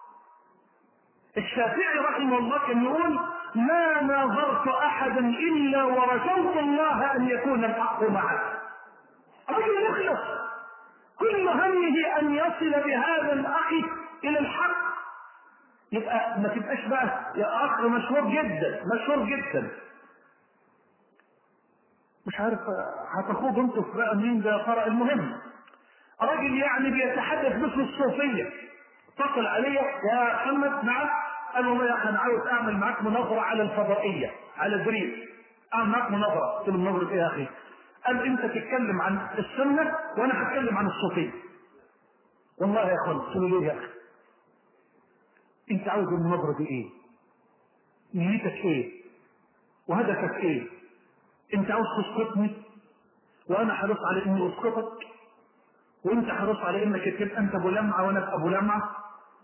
Speaker 1: الشافعي رحمه الله كان يقول ما ناظرت احدا الا ورجوت الله ان يكون الحق معه رجل مخلص كل همه ان يصل بهذا الاخ الى الحق يبقى ما تبقاش بقى يا اخ مشهور جدا مشهور جدا مش عارف هتخوض انتوا في بقى مين ده فرع المهم راجل يعني بيتحدث مثل الصوفيه اتصل علي يا محمد نعم قال والله يا اخي انا عاوز اعمل معاك مناظره على الفضائيه على دريم اعمل معاك مناظره قلت له مناظره ايه يا اخي؟ قال انت تتكلم عن السنه وانا هتكلم عن الصوفيه والله يا اخوان قلت له ليه يا اخي؟ انت عاوز المناظره دي ايه؟ نيتك ايه؟ وهدفك ايه؟ انت عاوز تسقطني وانا حريص على اني اسقطك وانت حريص على انك تبقى انت ابو لمعه وانا ابو لمعه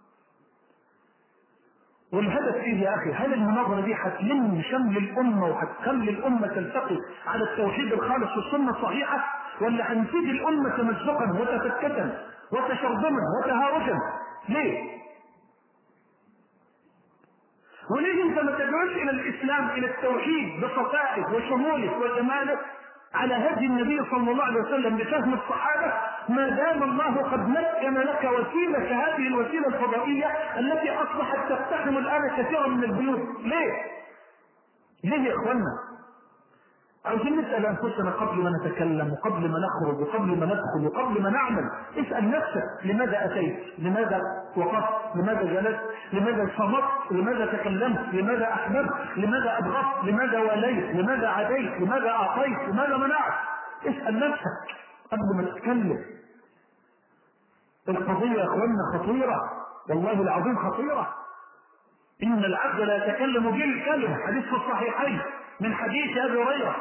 Speaker 1: والهدف ايه يا اخي؟ هل المناظره دي هتلم شمل الامه وهتخلي الامه تلتقي على التوحيد الخالص والسنه الصحيحه ولا هنفيد الامه تمزقا وتفتتا وتشرذما وتهاوشا؟ ليه؟ وليه انت ما تدعوش الى الاسلام الى التوحيد بصفائه وشموله وجماله على هدي النبي صلى الله عليه وسلم بفهم الصحابه ما دام الله قد مكن لك وسيله هذه الوسيله الفضائيه التي اصبحت تقتحم الان كثيرا من البيوت ليه؟ ليه يا اخوانا؟ عاوزين نسال انفسنا قبل ما نتكلم وقبل ما نخرج وقبل ما ندخل وقبل ما نعمل اسال نفسك لماذا اتيت؟ لماذا وقفت؟ لماذا جلست؟ لماذا صمت؟ لماذا تكلمت؟ لماذا احببت؟ لماذا ابغضت؟ لماذا وليت؟ لماذا عديت؟ لماذا اعطيت؟ لماذا منعت؟ اسال نفسك قبل ما تتكلم القضية يا اخوانا خطيرة والله العظيم خطيرة إن العبد لا يتكلم بالكلمة حديث في الصحيحين من حديث أبي هريرة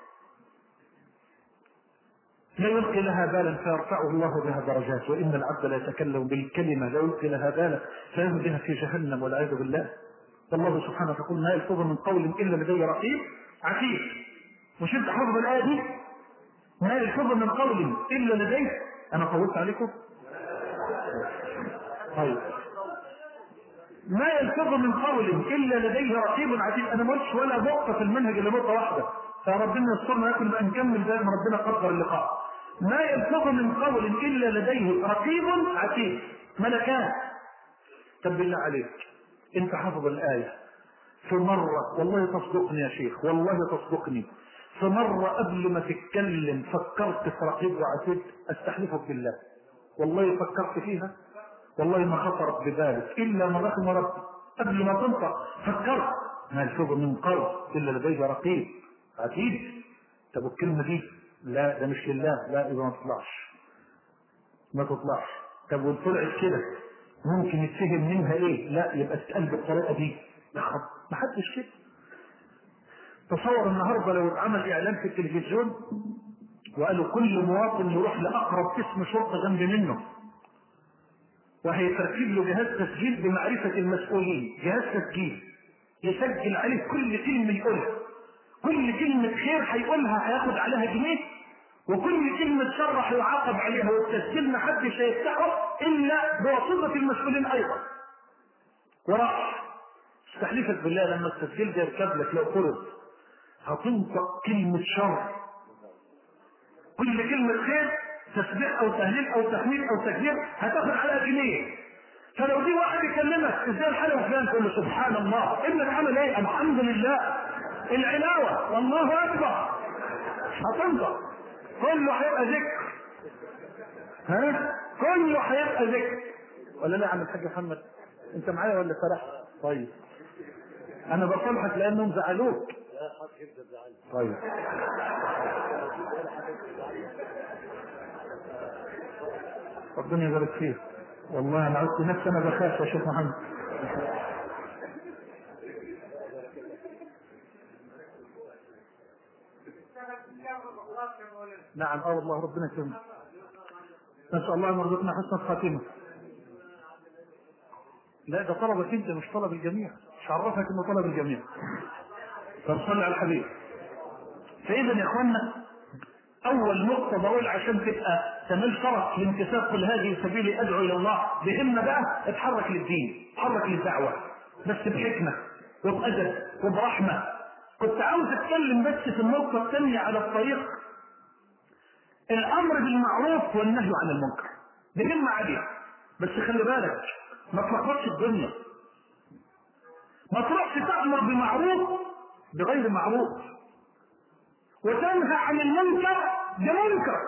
Speaker 1: لا يلقي لها بالا فيرفعه الله بها درجات وإن العبد لا يتكلم بالكلمة لا يلقي لها بالا فيهم بها في جهنم والعياذ بالله فالله سبحانه يقول ما يلفظ من قول إلا لدي رقيب عتيد مش انت حافظ الآية دي ما يلفظ من قول إلا لدي أنا طولت عليكم طيب ما يلفظ من قول الا لديه رقيب عتيد انا ما قلتش ولا نقطه في المنهج الا نقطه واحده فربنا يسترنا لكن بقى نكمل زي ما ربنا قدر اللقاء ما يلفظ من قول الا لديه رقيب عتيد ملكان طب بالله عليك انت حافظ الايه في مره والله تصدقني يا شيخ والله تصدقني في مره قبل ما تتكلم فكرت في رقيب وعتيد استحلفك بالله والله فكرت فيها والله ما خطرت بذلك الا ما رحم ربي قبل ما تنطق فكرت ما يلفظ من قول الا لديه رقيب عتيد طب الكلمه دي لا ده مش لله لا اذا ما تطلعش ما تطلعش طب وطلعت كده ممكن يتفهم منها ايه لا يبقى تتقال بالطريقه دي لا ما حدش كده تصور النهارده لو اتعمل اعلان في التلفزيون وقالوا كل مواطن يروح لاقرب قسم شرطه جنب منه وهيتركب له جهاز تسجيل بمعرفة المسؤولين جهاز تسجيل يسجل عليه كل كلمة يقولها كل كلمة خير هيقولها هياخد عليها جنيه وكل كلمة شر هيعاقب عليها والتسجيل ما حدش هيفتحه إلا بواسطة المسؤولين أيضا وراح استحلفك بالله لما التسجيل ده يركب لك لو فرض هتنطق كلمة شر كل كلمة خير تسبيح او تهليل او تحميد او تكبير هتاخد عليها جنيه فلو دي واحد يكلمك ازاي الحال يا فلان تقول له سبحان الله ابنك عمل ايه الحمد لله العلاوه والله اكبر هتنطق كله هيبقى ذكر ها كله هيبقى ذكر ولا لا يا عم الحاج محمد انت معايا ولا فرحت طيب انا بصلحك لانهم زعلوك طيب ربنا يبارك فيك والله انا عدت نفسي انا بخاف يا شيخ محمد نعم اه والله ربنا يكرمك نسال الله ان يرزقنا حسن الخاتمه لا ده طلبك انت مش طلب الجميع مش عرفك انه طلب الجميع فصلي على الحبيب فاذا يا اخوانا اول نقطة بقول عشان تبقى تمل شرف لانتساب كل هذه سبيلي ادعو الى الله بهمة بقى اتحرك للدين اتحرك للدعوة بس بحكمة وبأدب وبرحمة كنت عاوز اتكلم بس في النقطة الثانية على الطريق الامر بالمعروف والنهي عن المنكر بهمة عالية بس خلي بالك ما تلخبطش الدنيا ما تروحش تأمر بمعروف بغير معروف وتنهى عن المنكر بمنكر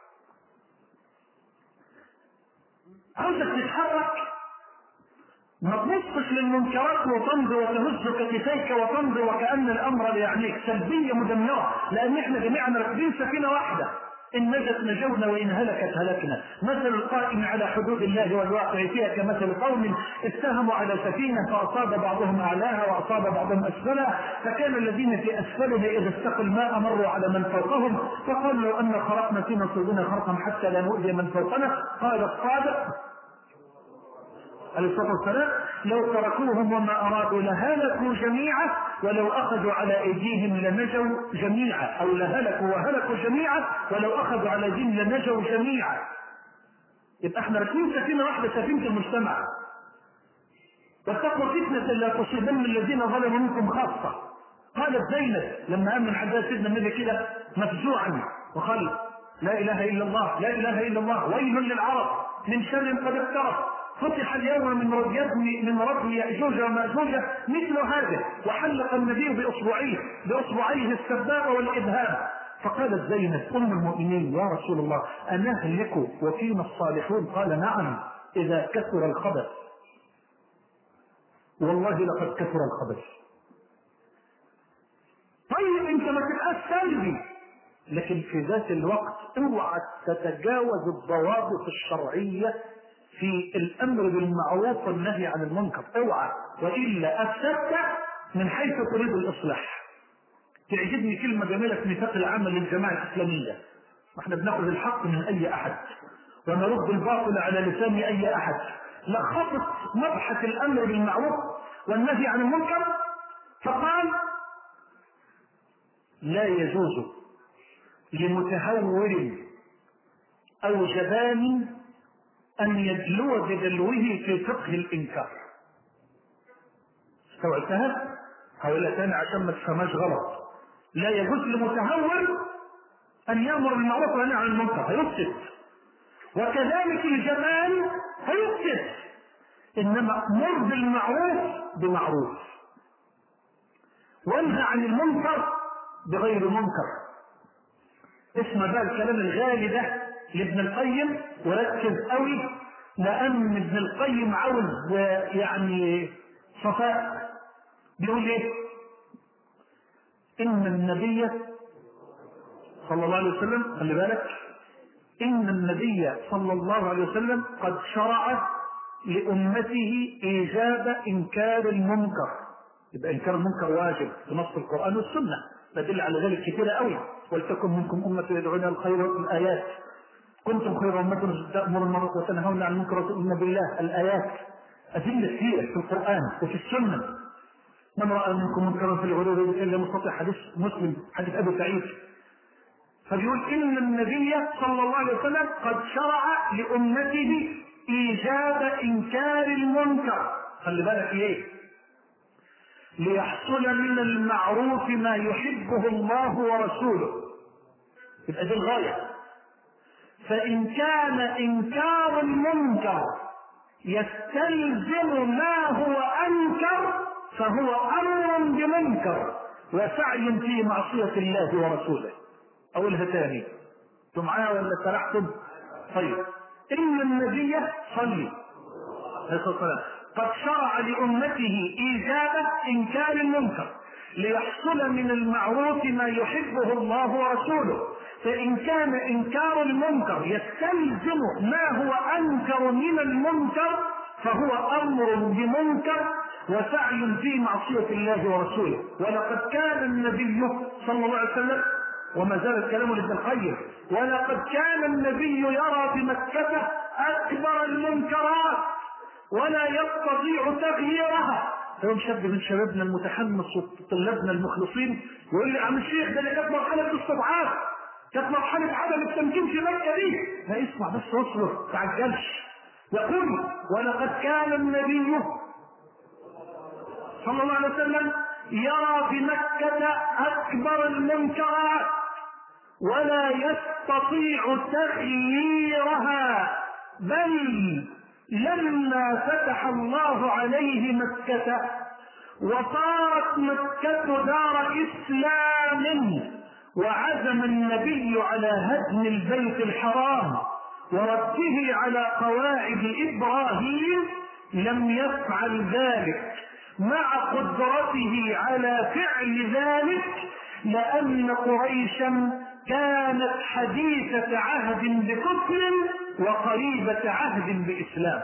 Speaker 1: عاوزك تتحرك ما تبصش للمنكرات وتمضي وتهز كتفيك وتمضي وكأن الأمر لا يعنيك سلبية مدمرة لأن احنا جميعا راكبين سفينة واحدة إن نجت نجونا وإن هلكت هلكنا مثل القائم على حدود الله والواقع فيها كمثل قوم اتهموا على سفينة فأصاب بعضهم أعلاها وأصاب بعضهم أسفلها فكان الذين في أسفلها إذا استقوا الماء مروا على من فوقهم فقالوا لو أن خرقنا في نصيبنا خرقا حتى لا نؤذي من فوقنا قال الصادق عليه الصلاه والسلام لو تركوهم وما ارادوا لهلكوا جميعا ولو اخذوا على ايديهم لنجوا جميعا او لهلكوا وهلكوا جميعا ولو اخذوا على ايديهم لنجوا جميعا يبقى احنا راكبين سفينه واحده سفينه المجتمع واتقوا فتنه لا تصيبن الذين ظلموا منكم خاصه قالت زينب لما امن حدها سيدنا النبي كده مفزوعا وقال لا اله الا الله لا اله الا الله ويل للعرب من شر قد اقترب فتح اليوم من رجم من رجم ياجوج وماجوج مثل هذا وحلق النبي باصبعيه باصبعيه السبابه والابهام فقالت زينب ام المؤمنين يا رسول الله انهلك وفينا الصالحون قال نعم اذا كثر الخبث والله لقد كثر الخبث طيب انت ما تبقاش سلبي لكن في ذات الوقت اوعى تتجاوز الضوابط الشرعيه في الامر بالمعروف والنهي عن المنكر اوعى والا افسدت من حيث تريد الاصلاح تعجبني كلمه جميله في ميثاق العمل للجماعه الاسلاميه واحنا بناخذ الحق من اي احد ونرد الباطل على لسان اي احد لخصت مبحث الامر بالمعروف والنهي عن المنكر فقال لا يجوز لمتهور او جبان ان يدلو بدلوه في فقه الانكار استوعبتها هقولها تاني عشان ما تفهمهاش غلط لا يجوز لمتهور ان يامر بالمعروف وينهى عن المنكر هيفسد وكذلك الجبان هيفسد انما مر بالمعروف بمعروف وانهى عن المنكر بغير منكر اسمع بقى الكلام الغالي ده لابن القيم وركز قوي لان ابن القيم عاوز يعني صفاء بيقول ايه ان النبي صلى الله عليه وسلم خلي بالك ان النبي صلى الله عليه وسلم قد شرع لامته ايجاب انكار المنكر يبقى انكار المنكر واجب في نص القران والسنه تدل على ذلك كثيره قوي ولتكن منكم امه يدعون الى الخير الايات كنتم خير امه تامرون بالمعروف وتنهون عن المنكر وتؤمنون بالله الايات ادله كثيره في القران وفي السنه من راى منكم منكرا في الغرور الا مستطيع حديث مسلم حديث ابي سعيد فبيقول ان النبي صلى الله عليه وسلم قد شرع لامته ايجاب انكار المنكر خلي بالك ايه ليحصل من المعروف ما يحبه الله ورسوله يبقى دي الغايه فان كان انكار المنكر يستلزم ما هو انكر فهو امر بمنكر وسعي في معصيه الله ورسوله اقولها تاني انتم معايا ولا سرحتم طيب ان النبي صلي عليه الصلاه والسلام قد شرع لامته ايجاب انكار المنكر ليحصل من المعروف ما يحبه الله ورسوله فان كان انكار المنكر يستلزم ما هو انكر من المنكر فهو امر بمنكر وسعي في معصيه الله ورسوله ولقد كان النبي صلى الله عليه وسلم وما زال الكلام لابن القيم ولقد كان النبي يرى بمكة أكبر المنكرات ولا يستطيع تغييرها يوم شاب من شبابنا المتحمس وطلابنا المخلصين يقول لي عم الشيخ ده اللي كانت مرحلة الاستضعاف كانت مرحلة عدم التمكين في مكة دي لا اسمع بس اصبر تعجلش يقول ولقد كان النبي صلى الله عليه وسلم يرى بمكة أكبر المنكرات ولا يستطيع تغييرها بل لما فتح الله عليه مكة وصارت مكة دار إسلام وعزم النبي على هدم البيت الحرام ورده على قواعد إبراهيم لم يفعل ذلك مع قدرته على فعل ذلك لأن قريشا كانت حديثة عهد بكفر وقريبة عهد بإسلام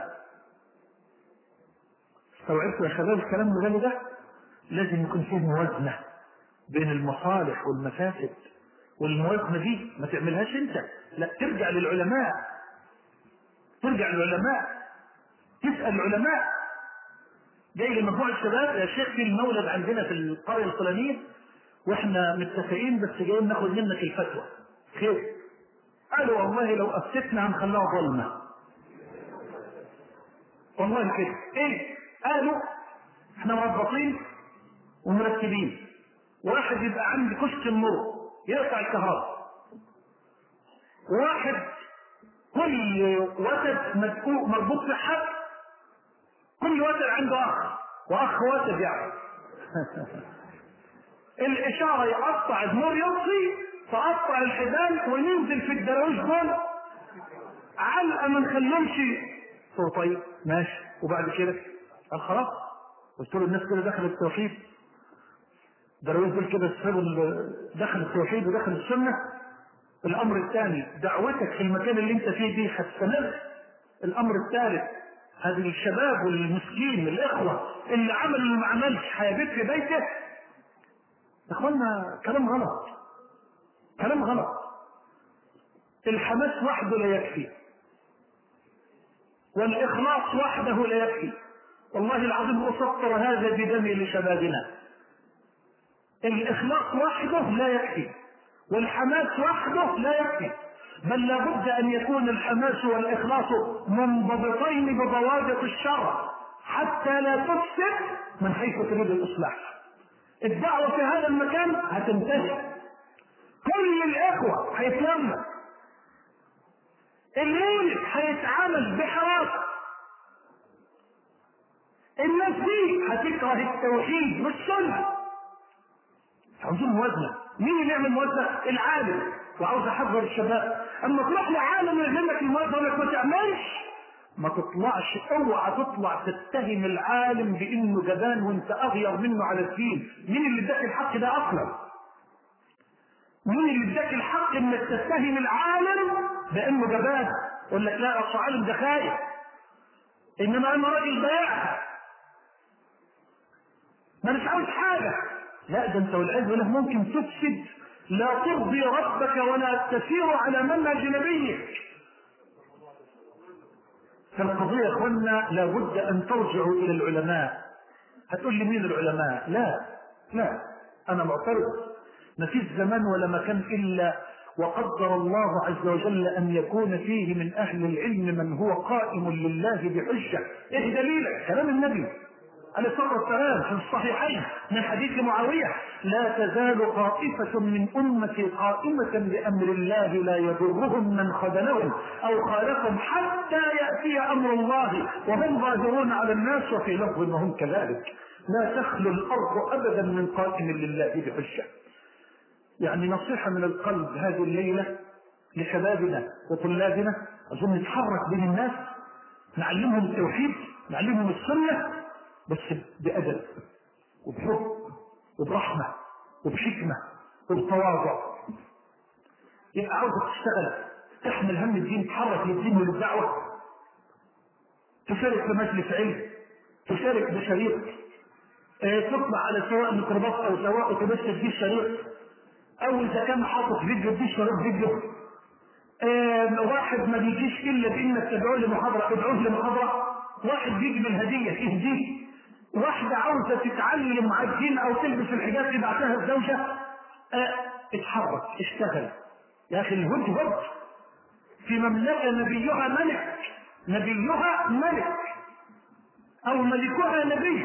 Speaker 1: استوعبتوا يا شباب الكلام الغالي ده لازم يكون فيه موازنة بين المصالح والمفاسد والموازنة دي ما تعملهاش انت لا ترجع للعلماء ترجع للعلماء تسأل العلماء جاي لمجموعة الشباب يا شيخ في المولد عندنا في القرية الفلانية واحنا متفقين بس جايين ناخد منك الفتوى خير قالوا والله لو افتتنا هنخليها ظلمة والله كده ايه قالوا احنا مربطين ومرتبين واحد يبقى عندي كشك النور يقطع الكهرباء واحد كل وتد مدقوق مربوط في حد كل وتد عنده اخ واخ وتد يعني الاشاره يقطع النور يطفي تقطع الحبال وننزل في الدراويش دول علقه ما نخليهمش قلت طيب ماشي وبعد كده قال خلاص قلت له الناس كده دخلت التوحيد دراويش دول كده دخل التوحيد ودخل السنه الامر الثاني دعوتك في المكان اللي انت فيه دي هتستمر الامر الثالث هذه الشباب والمسكين الاخوه اللي عملوا اللي ما عملش هيبيت في بيته يا اخوانا كلام غلط كلام غلط الحماس وحده لا يكفي والاخلاص وحده لا يكفي والله العظيم اسطر هذا بدمي لشبابنا الاخلاص وحده لا يكفي والحماس وحده لا يكفي بل لابد ان يكون الحماس والاخلاص منضبطين بضوابط الشرع حتى لا تفسد من حيث تريد الاصلاح الدعوه في هذا المكان هتنتهي كل الاخوه هيتلمس المولد هيتعامل بحراسه الناس دي هتكره التوحيد والسنه عاوزين موازنه مين اللي يعمل موازنه العالم وعاوز احذر الشباب اما تروح لعالم يعمل لك الموازنه يقول لك ما تعملش ما تطلعش اوعى تطلع تتهم العالم بانه جبان وانت اغير منه على الدين مين اللي اداك الحق ده اصلا مين اللي اداك الحق انك تتهم العالم بانه جبان يقول لك لا اصل عالم ده خايف انما انا راجل بياع ما مش عاوز حاجه لا ده انت والعياذ بالله ممكن تفسد لا ترضي ربك ولا تسير على منهج نبيك فالقضية يا اخوانا لابد ان ترجعوا الى العلماء هتقول لي مين العلماء لا لا انا معترض ما فيش زمان ولا مكان الا وقدر الله عز وجل ان يكون فيه من اهل العلم من هو قائم لله بحجه ايه دليلك كلام النبي عليه الصلاه والسلام في الصحيحين من حديث معاويه لا تزال طائفه من امتي قائمه بامر الله لا يضرهم من خذلهم او خالفهم حتى ياتي امر الله وهم ظاهرون على الناس وفي لفظ وهم كذلك لا تخلو الارض ابدا من قائم لله بحجه يعني نصيحه من القلب هذه الليله لشبابنا وطلابنا اظن نتحرك بين الناس نعلمهم التوحيد نعلمهم السنه بس بأدب وبحب وبرحمة وبحكمة وبتواضع يبقى عاوزك تشتغل تحمل هم الدين تحرك للدين وللدعوة تشارك في مجلس علم تشارك بشريط اه تطلع على سواء ميكروباص او سواء اتوبيس تديه شريط او اذا كان حاطط فيديو تديه شريط فيديو اه واحد ما بيجيش الا بانك تدعوه لمحاضره ادعوه لمحاضره واحد بيجي بالهديه تهديه واحدة عاوزة تتعلم على الدين أو تلبس الحجاب تبعتها الزوجة اه اتحرك اشتغل يا أخي الهدهد في مملكة نبيها ملك نبيها ملك أو ملكها نبي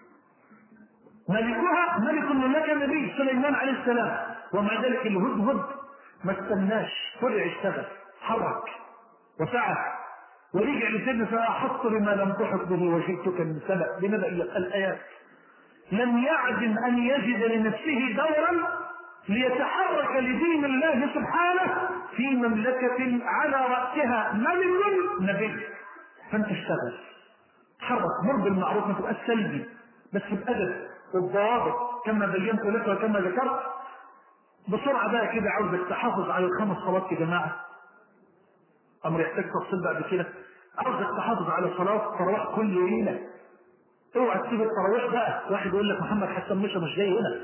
Speaker 1: ملكها ملك المملكة نبي سليمان عليه السلام ومع ذلك الهدهد ما استناش طلع اشتغل حرك وسعى ورجع لسيدنا فأحط بما لم تحط به وجئتك من سبأ بنبأ الآيات لم يعزم أن يجد لنفسه دورا ليتحرك لدين الله سبحانه في مملكة على رأسها ملك نبي فأنت اشتغل تحرك مر بالمعروف ما تبقاش سلبي بس بأدب والضوابط كما بينت لك وكما ذكرت بسرعة بقى كده عاوزك تحافظ على الخمس صلوات يا جماعة امر يحتاج تفصيل بعد كده عاوزك تحافظ على صلاه التراويح كل ليله اوعى تسيب التراويح بقى واحد يقول لك محمد حسن مشى مش جاي هنا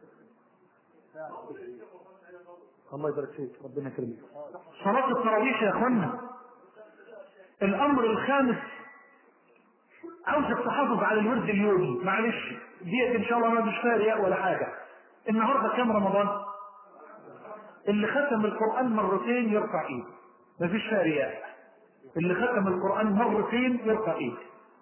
Speaker 1: الله يبارك فيك ربنا يكرمك صلاه التراويح يا اخوانا الامر الخامس عاوزك تحافظ على الورد اليومي معلش ديت ان شاء الله ما مش فيها رياء ولا حاجه النهارده كام رمضان اللي ختم القران مرتين يرفع ايده مفيش فيها رياء اللي ختم القرآن مرتين يرفع ايده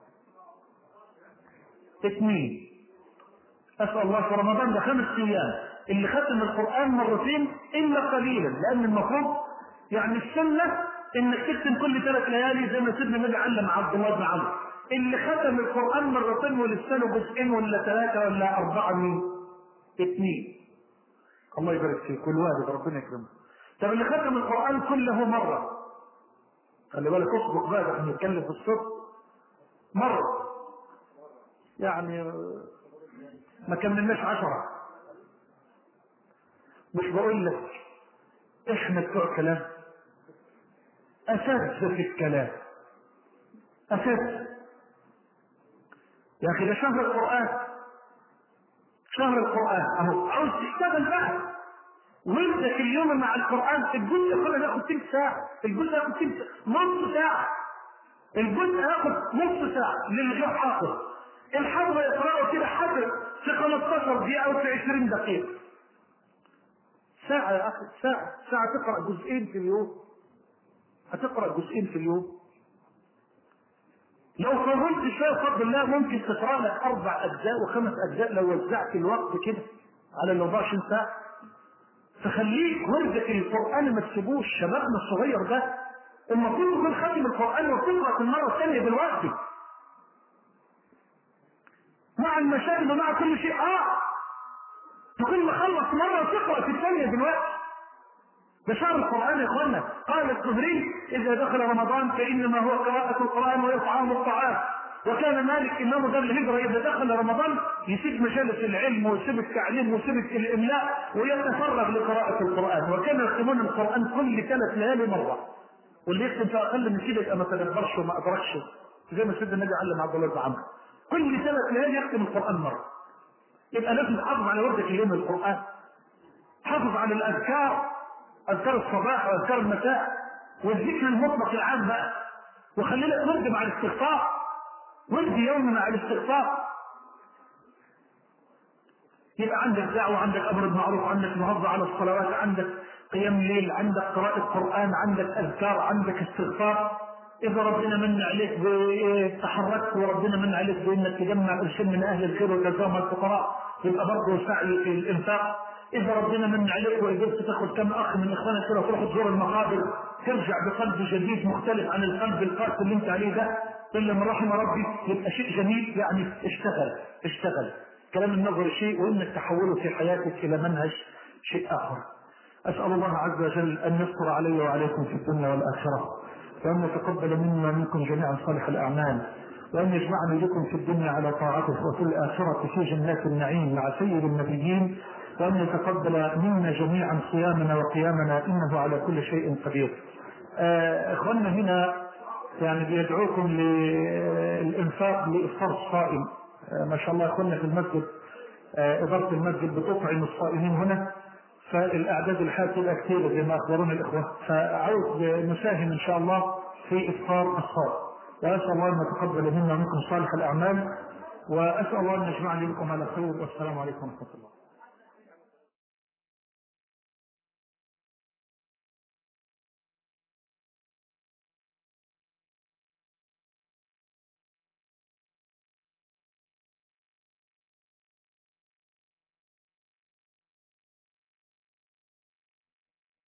Speaker 1: اثنين اسأل الله في رمضان ده خمس ايام اللي ختم القرآن مرتين الا قليلا لان المفروض يعني السنة انك تختم كل ثلاث ليالي زي ما سيدنا النبي علم عبد الله بن عمرو اللي ختم القرآن مرتين ولسه له جزئين ولا ثلاثة ولا أربعة من اثنين الله يبارك فيك كل واحد ربنا يكرمه طب اللي ختم القرآن كله مرة خلي بالك اصبر بقى احنا بنتكلم في الصدق مرة يعني ما كملناش عشرة مش بقول لك احنا بتوع كلام اساتذة في الكلام اساسا يا اخي ده شهر القران شهر القران اهو عاوز تشتغل بقى وانت في اليوم مع القران الجزء كله ياخد تلت ساعه الجزء ياخد تلت نص ساعه الجزء ياخد نص ساعه للي غير حافظ الحافظ يقرأه كده حفظ في 15 دقيقه او في 20 دقيقه ساعة يا أخي ساعة ساعة تقرأ جزئين في اليوم هتقرأ جزئين في اليوم لو طولت شوية بفضل الله ممكن تقرأ لك أربع أجزاء وخمس أجزاء لو وزعت الوقت كده على ال 24 ساعة فخليك وردك القرآن ما تسيبوش شبابنا الصغير ده المفروض تكون ختم القرآن وتقرأ في المرة الثانية دلوقتي مع المشاغل ومع كل شيء اه تكون مخلص مرة وتقرأ في الثانية دلوقتي ده شهر القرآن يا اخوانا قال الزهري إذا دخل رمضان فإنما هو قراءة القرآن وإطعام الطعام وكان مالك إمام دار الهجرة إذا دخل رمضان يسيب مجالس العلم ويسيب التعليم ويسيب الإملاء ويتفرغ لقراءة القرآن وكانوا يختمون القرآن كل ثلاث ليالي مرة واللي يختم في أقل من كده يبقى ما تدبرش وما أدركش زي ما سيدنا النبي علم عبد الله بن عمرو كل ثلاث ليالي يختم القرآن مرة يبقى لازم تحافظ على وردك اليوم القرآن حافظ على الأذكار أذكار الصباح وأذكار المساء والذكر المطلق العام بقى وخلينا ورد مع الاستغفار ورد يوم مع الاستغفار يبقى عندك دعوة عندك أمر بالمعروف عندك محافظة على الصلوات عندك قيام ليل عندك قراءة قرآن عندك أذكار عندك استغفار إذا ربنا من عليك تحركت وربنا من عليك بأنك تجمع قرشين من أهل الخير وتلزمها الفقراء يبقى برضه سعي في الإنفاق إذا ربنا من عليك وقدرت تاخذ كم أخ من إخوانك كده وتروح تزور المقابر ترجع بقلب جديد مختلف عن القلب القاسي اللي أنت عليه ده إلا من رحم ربي يبقى شيء جميل يعني اشتغل اشتغل كلام النظر شيء وإنك تحوله في حياتك إلى منهج شيء آخر أسأل الله عز وجل أن يستر علي وعليكم في الدنيا والآخرة وأن يتقبل منا منكم جميعا صالح الأعمال وأن يجمعني بكم في الدنيا على طاعته وفي الآخرة في جنات النعيم مع سيد النبيين وأن يتقبل منا جميعا صيامنا وقيامنا إنه على كل شيء قدير آه إخواننا هنا يعني بيدعوكم للإنفاق لإفطار الصائم آه ما شاء الله إخواننا في المسجد آه إدارة المسجد بتطعم الصائمين هنا فالأعداد الحالة تبقى كثيرة زي ما أخبرونا الإخوة فعاوز نساهم إن شاء الله في إفطار الصائم وأسأل الله أن يتقبل منا ومنكم صالح الأعمال وأسأل الله أن يجمعني بكم على خير والسلام عليكم ورحمة الله